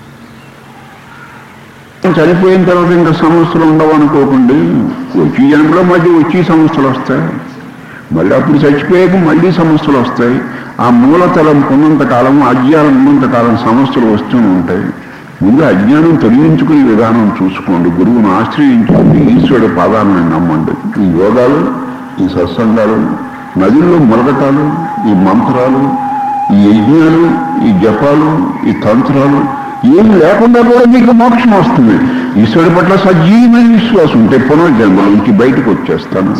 Speaker 1: చనిపోయిన తర్వాత ఇంకా సమస్యలు ఉండవు అనుకోకండి వచ్చి జన్మలో మళ్ళీ వచ్చి సమస్యలు వస్తాయి మళ్ళీ అప్పుడు చచ్చిపోయాక మళ్ళీ సమస్యలు వస్తాయి ఆ మూలతలం ఉన్నంత కాలం అజ్ఞానం ఉన్నంత కాలం సమస్యలు వస్తూనే ఉంటాయి ముందు అజ్ఞానం తొలగించుకునే విధానం చూసుకోండి గురువును ఆశ్రయించుకోండి ఈశ్వరుడు పాదాలను నమ్మండి ఈ యోగాలు ఈ సత్సంగాలు నదుల్లో ములగటాలు ఈ మంత్రాలు ఈ యజ్ఞాలు ఈ జపాలు ఈ తంత్రాలు ఏమి లేకుండా కూడా మీకు మోక్షం వస్తుంది ఈశ్వరుడి పట్ల సజీవమైన విశ్వాసం ఉంటే పునర్జన్మల నుంచి బయటకు వచ్చేస్తాను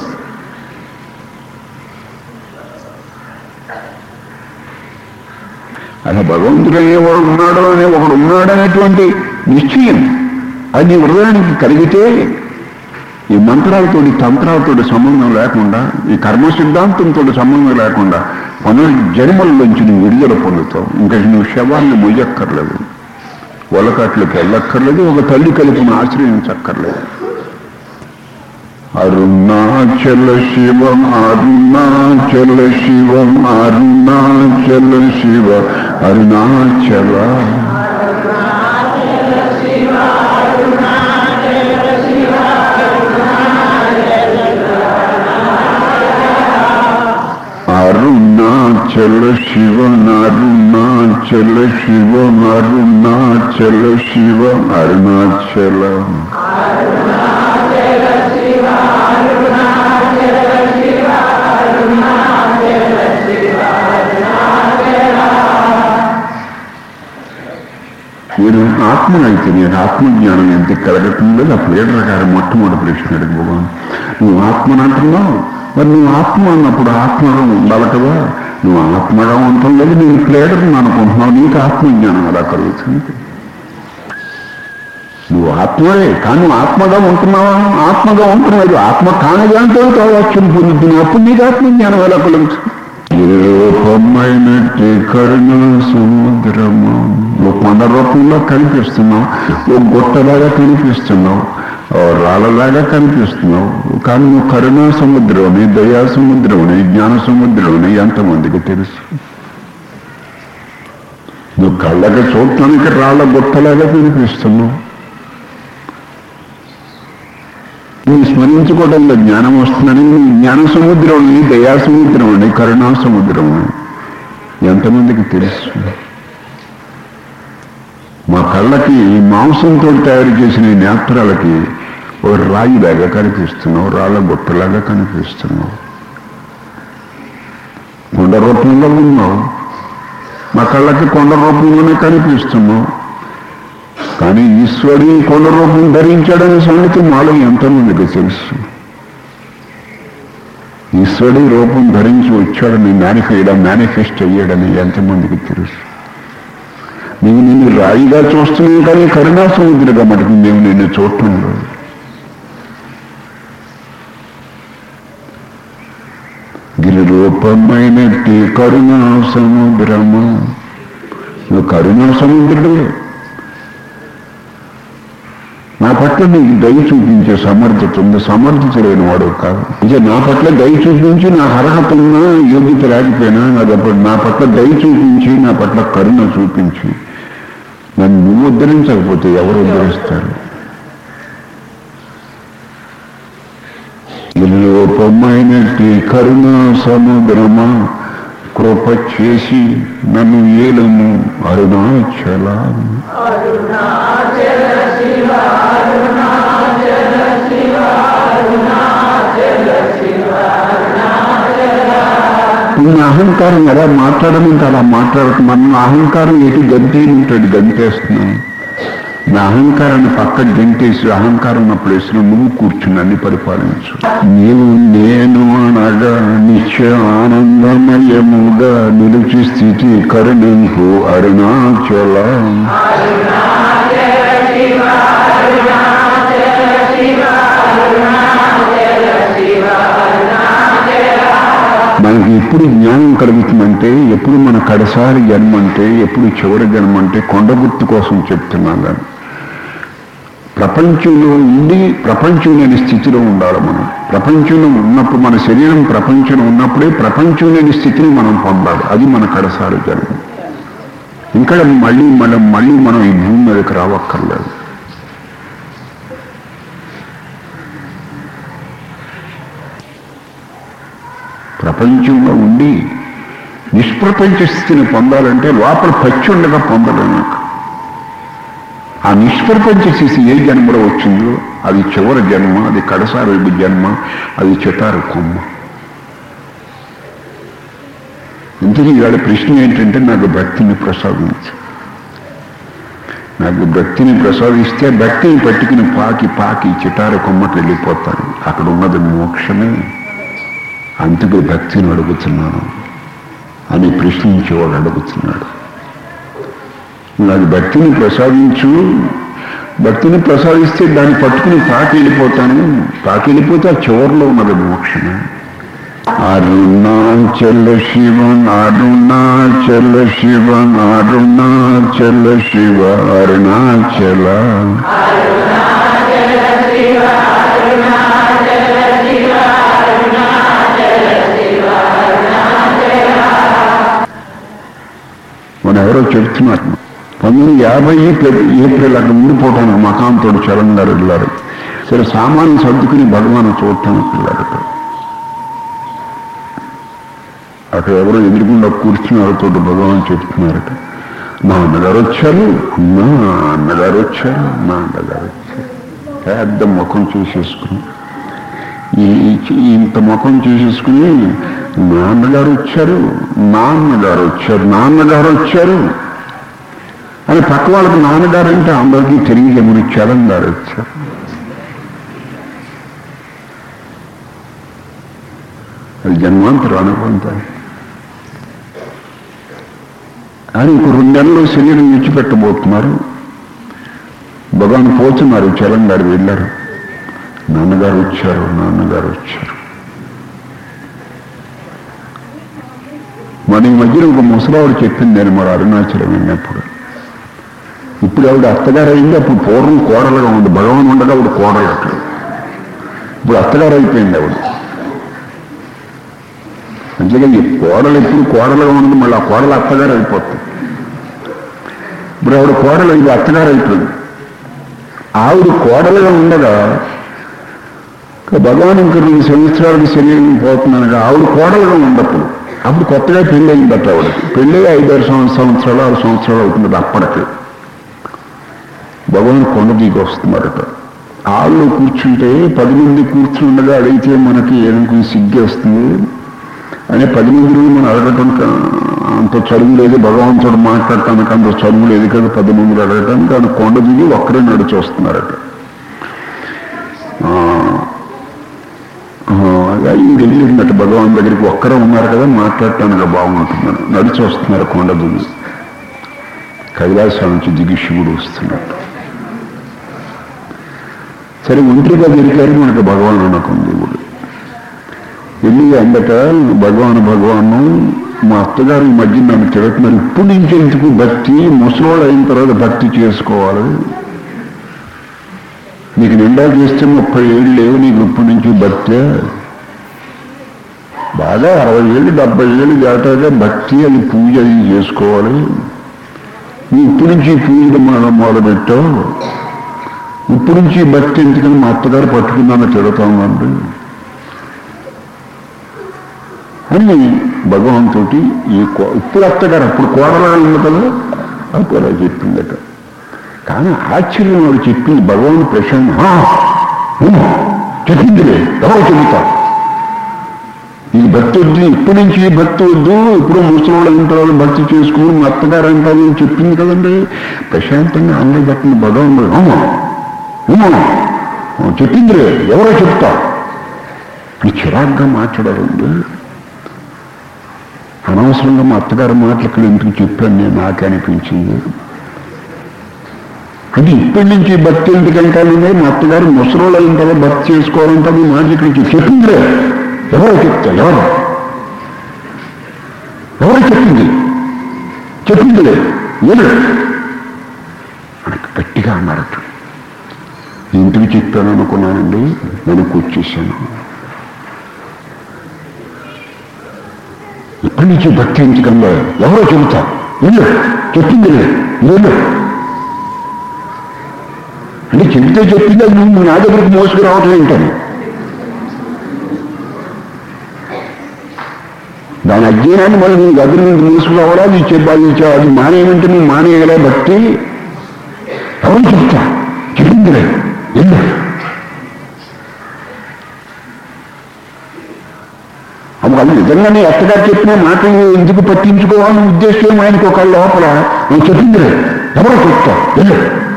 Speaker 1: అలా భగవంతుడు అనేవాడు ఉన్నాడు అనే ఒకడు ఉన్నాడు అనేటువంటి నిశ్చయం అది నీ హృదయానికి కలిగితే ఈ మంత్రాలతోటి తంత్రాలతోటి సంబంధం లేకుండా ఈ కర్మ సిద్ధాంతంతో సంబంధం లేకుండా పునర్జన్మల్లోంచి నువ్వు విడుదల పొందుతావు ఇంకా నువ్వు శవాన్ని మొయ్యక్కర్లేదు ఒలకట్లకు వెళ్ళక్కర్లేదు ఒక తల్లి కలిపిన ఆశ్రయించక్కర్లేదు అరుణాచల శివం అరుణాచల శివం అరుణాచల శివ అరుణాచల అరుణాచల శివ అరుణాచల శివ అరుణాచల శివ అరుణాచల మీరు ఆత్మనైతే నేను ఆత్మజ్ఞానం ఎంత కలగటుందో ఆ ప్లేటర్ ప్రకారం మొట్టమొదటి ప్రశ్న అడుగుకోవాలి నువ్వు ఆత్మను అంటున్నావు మరి నువ్వు ఆత్మ అన్నప్పుడు ఆత్మగా ఉండాలి కదా నువ్వు ఆత్మగా ఉండటం లేదు నేను ప్లేటర్ అనుకుంటున్నావు నీకు ఆత్మజ్ఞానం ఎలా కలుగుతుంది నువ్వు ఆత్మవే కానీ నువ్వు ఆత్మగా ఉంటున్నావా ఆత్మగా ఉంటున్నావు ఆత్మ కానదాంతో కావచ్చు పొందుతుంది అప్పుడు నీకు ఆత్మజ్ఞానం ఎలా కలుగుతుంది రూపమైనట్టి కరుణ సముద్రము ఓ కొండ రూపంలో కనిపిస్తున్నావు ఓ గుట్టలాగా కనిపిస్తున్నావు ఓ రాళ్ళలాగా కనిపిస్తున్నావు కానీ నువ్వు కరుణా సముద్రంని దయా సముద్రంని జ్ఞాన సముద్రంని ఎంతమందికి తెలుసు నువ్వు కళ్ళకి చూడటానికి రాళ్ళ గుట్టలాగా కనిపిస్తున్నావు నువ్వు స్మరించుకోవడంలో జ్ఞానం వస్తుందని నువ్వు జ్ఞాన సముద్రం దయా సముద్రం అని కరుణా సముద్రం అని ఎంతమందికి తెలుసు మా కళ్ళకి ఈ మాంసంతో తయారు చేసిన ఈ నేత్రాలకి ఓ రాయిలాగా కనిపిస్తున్నావు రాళ్ళ బొట్టలాగా కనిపిస్తున్నావు కొండ రూపంలో ఉన్నావు మా కళ్ళకి కొండ రూపంలోనే కనిపిస్తున్నావు కానీ ఈశ్వరుడు ఈ కొండ రూపం ధరించాడనే సంగతి మాలో ఎంతమందికి తెలుసు ఈశ్వరుడు రూపం ధరించి వచ్చాడని మేనిఫె ఇలా మేనిఫెస్ట్ అయ్యాడని ఎంతమందికి తెలుసు మేము నిన్ను రాయిగా చూస్తున్నాం కానీ కరుణా సముద్రుగా మటుకు మేము నిన్ను చూడటం లేదు గిరి రూపమైనట్టి కరుణా సముద్రము నువ్వు కరుణా సముద్రుడు నా పట్ల నీకు దయ చూపించే సమర్థత ఉంది సమర్థత లేని వాడు కాదు ఇక నా పట్ల దయ చూపించి నా అర్హత ఉన్నా యోగ్యత లేకపోయినా అది నా పట్ల దయ చూపించి నా పట్ల కరుణ చూపించి నన్ను నువ్వు ఉద్ధరించకపోతే ఎవరు ఉద్ధరిస్తారు రూపమైనట్టి కరుణా సముద్రమా కృప చేసి నన్ను ఏలము అరుణాచల నా అహంకారం ఎలా మాట్లాడమంటే అలా మాట్లాడుతున్నాను నా అహంకారం ఎటు గంతే ఉంటాడు గంతేస్తున్నాను నా అహంకారాన్ని పక్క గంటేసి అహంకారం నా ప్లేస్లో నువ్వు కూర్చుని అన్ని పరిపాలించు నీవు నేను అనగా నిత్య ఆనందమయముగా నిలిచి స్థితి కరుణింపు అరుణాచల మనకి ఎప్పుడు జ్ఞానం కలుగుతుందంటే ఎప్పుడు మన కడసారి జన్మ అంటే ఎప్పుడు చివరి జన్మ అంటే కొండ గుర్తు కోసం చెప్తున్నాను కానీ ప్రపంచంలో ఉండి ప్రపంచం లేని స్థితిలో ఉండాలి మనం ప్రపంచంలో ఉన్నప్పుడు మన శరీరం ప్రపంచంలో ఉన్నప్పుడే ప్రపంచం లేని స్థితిని మనం పొందాలి అది మన కడసారి జన్మ ఇంకా మళ్ళీ మనం మళ్ళీ మనం ఈ భూమి మీదకి రావక్కర్లేదు ప్రపంచంలో ఉండి నిష్ప్రపంచ స్థితిని పొందాలంటే లోపల పచ్చి ఉండగా పొందలేము ఆ నిష్ప్రపంచ స్థితి ఏ జన్మలో వచ్చిందో అది చివరి జన్మ అది కడసారి జన్మ అది చిటారు కొమ్మ ఇంతకీ ఇవాళ ప్రశ్న ఏంటంటే నాకు భక్తిని ప్రసాదించు నాకు భక్తిని ప్రసాదిస్తే భక్తిని పట్టుకుని పాకి పాకి చిటారు కొమ్మకి వెళ్ళిపోతాను అక్కడ ఉన్నది మోక్షమే అందుకు భక్తిని అడుగుతున్నాను అని ప్రశ్నించేవాడు అడుగుతున్నాడు నాకు భక్తిని ప్రసాదించు భక్తిని ప్రసాదిస్తే దాన్ని పట్టుకుని పాకి వెళ్ళిపోతాను పాకి వెళ్ళిపోతే ఆ చివరిలో ఉన్నది మోక్షమే అరుణాచల శివన్ అరుణాచల శివన్ అరుణాచల శివ అరుణాచల మన ఎవరో చెప్తున్నారు పంతొమ్మిది యాభై ఏప్రిల్ అక్కడ ఉండిపోవటానికి మకాంతో చరణ్ గారు వెళ్ళారు సరే సామాన్లు సర్దుకుని భగవాన్ చూడటానికి వెళ్ళారట అక్కడ ఎవరో ఎదురుకుండా కూర్చుని వాళ్ళతో భగవాన్ చెప్తున్నారట మా అన్నగారు వచ్చారు మా అన్నగారు వచ్చారు మా అన్నగారు వచ్చారు పెద్ద ముఖం చూసేసుకుని ఈ ఇంత ముఖం చూసేసుకుని నాన్నగారు వచ్చారు నాన్నగారు వచ్చారు నాన్నగారు వచ్చారు అని పక్క వాళ్ళకి నాన్నగారు అంటే అందరికీ తిరిగి ఎముడు చరణ్ గారు వచ్చారు అది జన్మాంతరం అనుకుంటాయి అని ఇంకో రెండు నెలలు శరీరం విడిచిపెట్టబోతున్నారు భగవాన్ పోతున్నారు చరణ్ గారు వెళ్ళారు నాన్నగారు వచ్చారు నాన్నగారు వచ్చారు మన ఈ మధ్యన ఒక ముసలావిడ చెప్పింది నేను మరి అరుణాచలం వెళ్ళినప్పుడు ఇప్పుడు ఆవిడ అత్తగారు అయింది అప్పుడు పూర్వం కోడలుగా ఉంది భగవాన్ ఉండగా ఆవిడ కోడలు అక్కడ ఇప్పుడు అత్తగారు అయిపోయింది ఆవిడ అంతేగా ఈ కోడలు ఎప్పుడు కోడలుగా ఉండదు మళ్ళీ ఆ కోడలు అత్తగారు అయిపోతుంది ఇప్పుడు ఆవిడ కోడలు ఇది అత్తగారు అయిపోయింది ఆవిడ కోడలుగా ఉండగా భగవాన్ ఇంక రెండు సంవత్సరాలకి శరీరం పోతున్నానుగా ఆవిడ కోడలుగా ఉండప్పుడు అప్పుడు కొత్తగా పెళ్ళి అయిందట ఆవిడకి పెళ్ళి ఐదారు సంవత్సరాలు ఆరు సంవత్సరాలు అవుతుంది అప్పటికి భగవాన్ కొండ దిగి వస్తున్నారట ఆళ్ళు కూర్చుంటే పది మంది కూర్చుండగా అడిగితే మనకి ఏదనుకుని సిగ్గేస్తుంది అని పది మంది రోజులు మనం అడగటం అంత చదువు లేదు భగవంతుడు మాట్లాడటానికి అంత చదువు లేదు కదా పది మందిని అడగటానికి ఆయన కొండ దిగి ఒక్కరే నడిచి వస్తున్నారట ఉండగా ఈయన వెళ్ళినట్టు భగవాన్ దగ్గరికి ఒక్కరే ఉన్నారు కదా మాట్లాడటానికి బాగుంటుందని నడిచి వస్తున్నారు కొండ దిగి కైలాసం నుంచి దిగి శివుడు వస్తున్నట్టు సరే ఒంటరిగా దొరికారు మనకు భగవాన్ అనుకుంది దేవుడు వెళ్ళి అందట భగవాన్ భగవాను మా అత్తగారు ఈ మధ్య నన్ను తిడుతున్నారు ఇప్పుడు నుంచి ఎందుకు భక్తి ముసలోళ్ళు అయిన తర్వాత భక్తి చేసుకోవాలి నీకు నిండా చేస్తే ముప్పై ఏళ్ళు లేవు నీకు ఇప్పటి నుంచి భక్తి బాగా అరవై ఏళ్ళు డెబ్బై ఏళ్ళు దాటాక భక్తి అది పూజ అది చేసుకోవాలి నువ్వు ఇప్పటి నుంచి పూజలు మనం మొదలుపెట్టావు ఇప్పుడు నుంచి భక్తి ఎందుకని మా అత్తగారు పట్టుకున్నాను తిడతామండి అని భగవంతుడి ఈ కో- ఇప్పుడు అత్తగారు అప్పుడు కోడలాలు ఉంది కదా అప్పుడు అలా చెప్పిందట కానీ ఆశ్చర్యం వాడు చెప్పింది భగవాన్ ప్రశాంత్ "ఆ, ఉమ్, చెప్పిందిలే ఎవరో చెబుతా ఈ భక్తి వద్దు ఇప్పటి నుంచి ఈ భక్తి వద్దు ఇప్పుడు ముసలోళ్ళు అంటారు భక్తి చేసుకుని మా అత్తగారు అంటారు అని చెప్పింది కదండి ప్రశాంతంగా అందరూ భక్తిని భగవాన్ మరి, "అవును, అవును, ఆ, చెప్పిందిలే ఎవరో చెప్తా ఈ చిరాగ్గా మాట్లాడారండి అనవసరంగా మా అత్తగారి మాటలకు ఎందుకు చెప్పాను నేను నాకే అనిపించింది అంటే ఇప్పటి నుంచి భక్తి ఎందుకంటానంటే మా అత్తగారు ముసలోళ్ళు అయిన తర్వాత భక్తి చేసుకోవాలంటే మీ మాట ఇక్కడ నుంచి చెప్పిందిలే ఎవరో చెప్తా ఎవరు ఎవరు చెప్పింది చెప్పిందిలే లేదు మనకు గట్టిగా అన్నారట ఇంటికి చెప్పాను అనుకున్నానండి వెనక్కి వచ్చేసాను ఇప్పటి నుంచి భక్తి ఎందుకన్నా ఎవరో చెబుతా వెళ్ళు చెప్పింది వెళ్ళు అంటే చెబితే చెప్పింది అది నువ్వు నా దగ్గరికి మోసుకురావటం ఏంటని దాని అజ్ఞానాన్ని మరి నీ దగ్గర నుంచి మోసుకురావడా నీ చెప్పాలి అది మానేయమంటే నువ్వు మానేయగలే భక్తి ఎవరు చెప్తా చెప్పిందిలే వెళ్ళు అప్పుడు అది నిజంగానే ఎక్కడా చెప్పిన మాటలు ఎందుకు పట్టించుకోవాలని ఉద్దేశం ఆయనకు ఒక లోపల నేను చెప్పిందిలే ఎవరో చెప్తా వెళ్ళు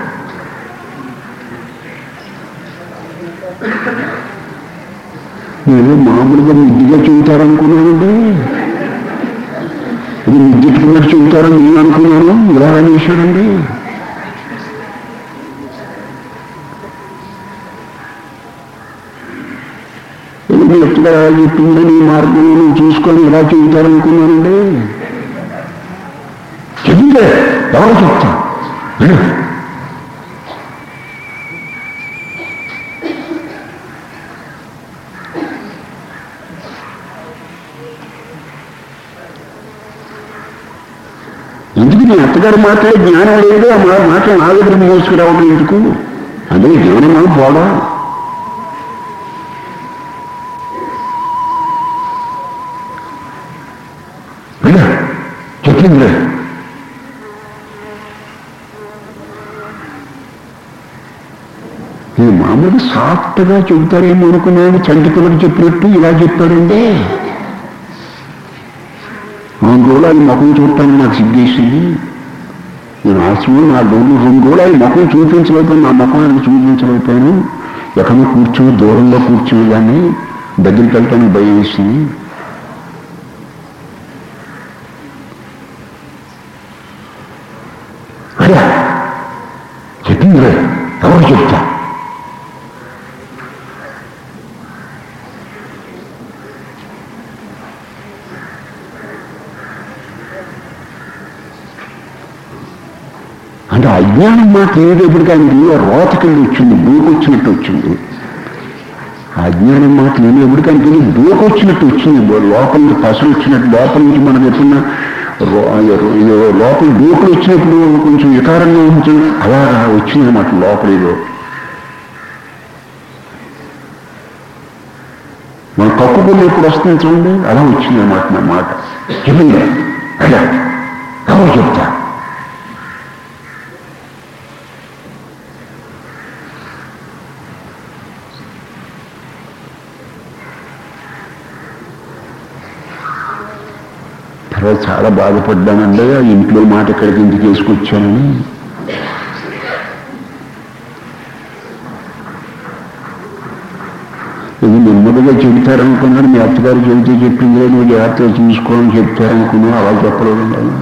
Speaker 1: నేను మామూలుగా ముద్దుగా చెబుతారనుకున్నానండి ఇది ముద్దెట్టుకున్నట్టు చెబుతారని నేను అనుకున్నాను ఇలా అనేసాడండి ఇది ఎట్లా చెప్పిందని ఈ మార్గం నేను చూసుకొని ఇలా చెబుతారనుకున్నానండి చెప్పిందే ఎవరు చెప్తా వెళ్ళు. ఎందుకు నీ అత్తగారు మాట్లాడే జ్ఞానం లేదు ఆ మా మాట నా దగ్గర మోసుకురావడం ఎందుకు అదే జ్ఞానమా పోవడం వెళ్ళు. చెప్పిందిలే ఈ మామూలుగా సాఫ్ట్గా చెబుతారేమో అనుకున్నాను చంటి పిల్లలు చెప్పినట్టు ఇలా చెప్పాడండి రెండు రోజులు ఆయన ముఖం చూడటానికి నాకు సిగ్గేసింది నేను ఆశ్రమం నా రోజులు రెండు రోజులు ఆయన ముఖం చూపించలేకపోయాను నా ముఖం ఆయన చూపించలేకపోయాను ఎక్కడో కూర్చొని దూరంలో కూర్చుని కానీ దగ్గరికి వెళ్తానికి భయం వేసింది అయ్యా చెప్పిందిలే ఎవరు చెప్తా అంటే అజ్ఞానం మాట ఏదేపటికి ఆయనకి ఏదో రోతకెళ్ళి వచ్చింది దూకొచ్చినట్టు వచ్చింది ఆ అజ్ఞానం మాట లేనప్పటికీ ఆయనకి ఏదో దూకొచ్చినట్టు వచ్చింది లోపల నుంచి పసలు వచ్చినట్టు లోపల నుంచి మనకు ఎప్పుడన్నా రో- ఏదో లోపల దూకులు వచ్చినప్పుడు కొంచెం వికారంగా ఉంటుంది అలా వచ్చింది అన్నమాట లోపల ఏదో మన కప్పుకొని ఎప్పుడు వస్తుంది చూడండి అలా వచ్చింది అన్నమాట నా మాట చెప్పింది అలా ఎవరు చెప్తా తర్వాత చాలా బాధపడ్డానండి ఆ ఇంట్లో మాట ఇక్కడికి ఇంటికి వేసుకొచ్చానని ఇది నెమ్మదిగా చెబుతారనుకున్నాడు మీ అత్తగారు చెబితే చెప్పింది నువ్వు జాగ్రత్తగా చూసుకోవాలని చెప్తారనుకున్నావు అలా చెప్పలేదు కదా.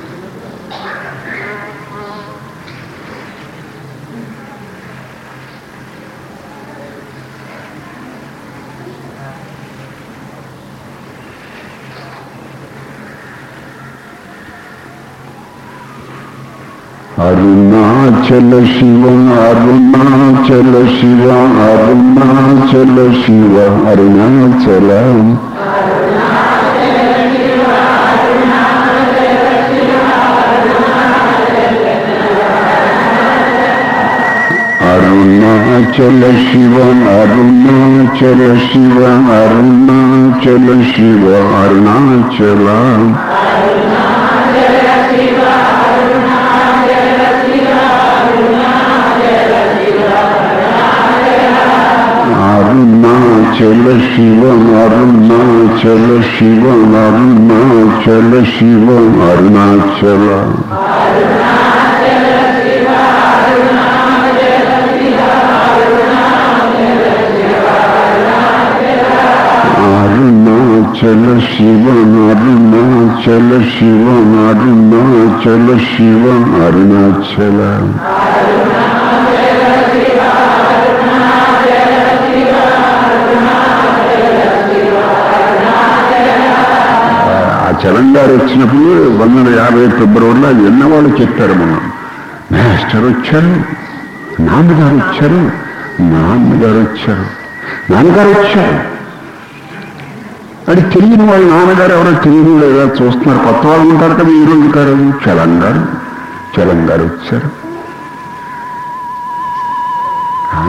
Speaker 1: అరుణాచల శివ అరుణాచల శివ అరుణాచల శివ అరుణాచల అరుణాచల శివ అరుణాచల శివ అరుణాచల శివ అరుణాచల అరుణాచల శివ అరుణాచల శివ అరుణాచల శివ అరుణాచల అరుణాచల శివ అరుణాచల శివ అరుణాచల శివ అరుణాచల ఆ చలంగారు వచ్చినప్పుడు వందల యాభై ఫిబ్రవరిలో అది విన్నవాళ్ళు చెప్పారు మనం మాస్టర్ వచ్చారు నాన్నగారు వచ్చారు నాన్నగారు వచ్చారు నాన్నగారు వచ్చారు అది తెలియని వాళ్ళ నాన్నగారు ఎవరో తెలియని లేదా చూస్తున్నారు కొత్త వాళ్ళు ఉంటారు కదా ఈ రోజు గారు చలంగారు చలంగారు వచ్చారు ఆ.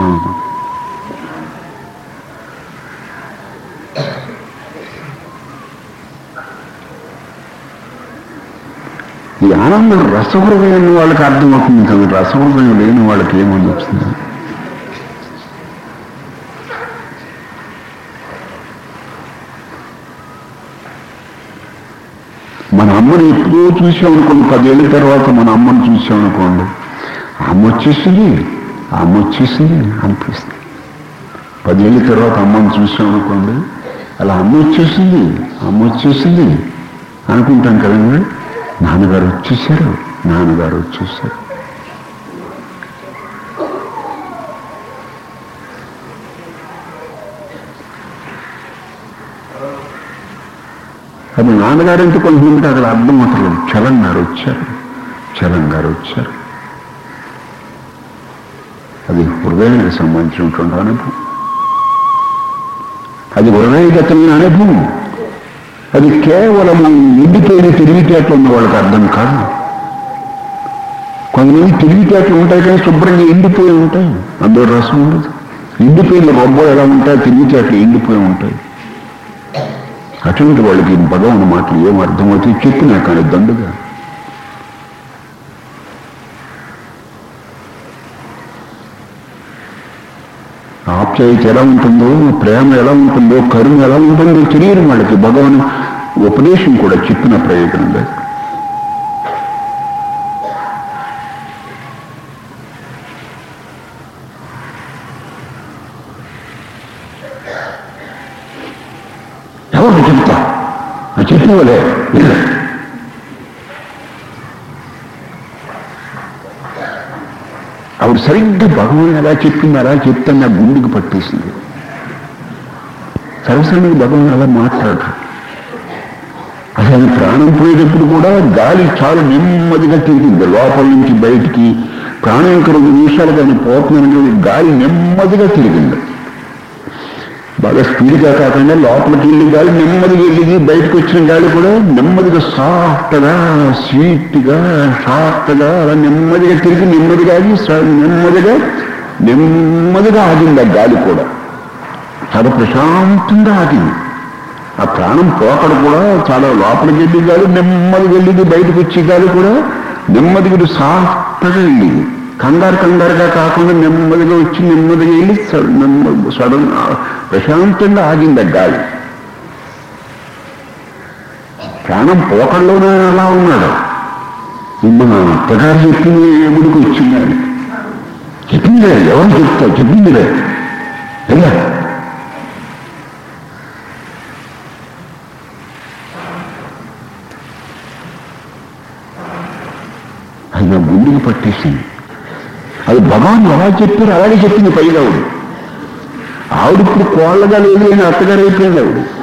Speaker 1: ఈ ఆనందం రసహృదయం వాళ్ళకి అర్థమవుతుంది కానీ రసహృదయం లేని వాళ్ళకి ఏమని వస్తుంది మన అమ్మని ఎప్పుడో చూసామనుకోండి పదేళ్ళ తర్వాత మన అమ్మని చూసామనుకోండి అమ్మ వచ్చేసింది అమ్మ వచ్చేసింది అనిపిస్తుంది పదేళ్ళ తర్వాత అమ్మని చూసామనుకోండి అలా అమ్మ వచ్చేసింది అమ్మ వచ్చేసింది అనుకుంటాం కదండి నాన్నగారు వచ్చేసారు నాన్నగారు వచ్చేసారు అది నాన్నగారు అంటే కొంతమందికి అక్కడ అర్థం అవుతుంది చలం గారు వచ్చారు చలం గారు వచ్చారు అది హృదయానికి సంబంధించినటువంటి అనుభవం అది హృదయగతమైన అనుభవం అది కేవలం ఎండిపోయిన తెలివితేటలు ఉన్న వాళ్ళకి అర్థం కాదు కొంతమంది తెలివితేటలు ఉంటాయి కానీ శుభ్రంగా ఎండిపోయి ఉంటాయి అందులో రసం ఉండదు ఎండిపోయిన రొబ్బలు ఎలా ఉంటాయి తెలివితేటలు ఎండిపోయి ఉంటాయి అటువంటి వాళ్ళకి భగవాన్ మాటలు ఏం అర్థమవుతాయి చెప్పినా కానీ దండుగా ఆప్యాయత ఎలా ఉంటుందో ప్రేమ ఎలా ఉంటుందో కరుణ ఎలా ఉంటుందో తెలియని వాళ్ళకి భగవాన్ ఉపదేశం కూడా చెప్పిన ప్రయోజనం లేదు ఎవరికి చెప్తా ఆ చెప్పిన వాళ్ళే వీళ్ళే. ఆవిడ సరిగ్గా భగవాన్ ఎలా చెప్పింది అలా చెప్తే నా గుండెకి పట్టేసింది సరసరికి భగవాన్ అలా మాట్లాడు అసలు ఆయన ప్రాణం పోయేటప్పుడు కూడా గాలి చాలా నెమ్మదిగా తిరిగింది లోపల నుంచి బయటికి ప్రాణం ఇంకా రెండు నిమిషాలు కానీ పోతున్నాను గాలి నెమ్మదిగా తిరిగింది బాగా స్పీడ్గా కాకుండా లోపలికి వెళ్ళి గాలి నెమ్మదిగా వెళ్ళింది బయటకు వచ్చిన గాలి కూడా నెమ్మదిగా సాఫ్ట్గా స్వీట్గా సాఫ్ట్గా అలా నెమ్మదిగా తిరిగి నెమ్మదిగా ఆగి స- నెమ్మదిగా నెమ్మదిగా ఆగింది ఆ గాలి కూడా చాలా ప్రశాంతంగా ఆగింది ఆ ప్రాణం పోకడ కూడా చాలా లోపలికి వెళ్ళి గాలి నెమ్మదిగా వెళ్ళింది బయటకు వచ్చే గాలి కూడా నెమ్మదిగా ఇటు సాఫ్ట్గా వెళ్ళింది కంగారు కంగారుగా కాకుండా నెమ్మదిగా వచ్చి నెమ్మదిగా వెళ్ళి స- నెమ్మ- సడన్ ప్రశాంతంగా ఆగింది ఆ గాలి ప్రాణం పోకడలోనే అలా ఉన్నాడు మన ప్రకారం చెప్పింది ఎముడికి వచ్చింది ఆయన చెప్పిందిలే ఎవరు చెప్తా చెప్పిందిలే వెళ్ళా గుండెకి పట్టేసింది అది భగవాన్ ఎలా చెప్పారు అలాగే చెప్పింది పైగా ఆవిడ ఆవిడ ఇప్పుడు కోళ్ళగా లేదు అని అత్తగారు అయిపోయింది ఆవిడ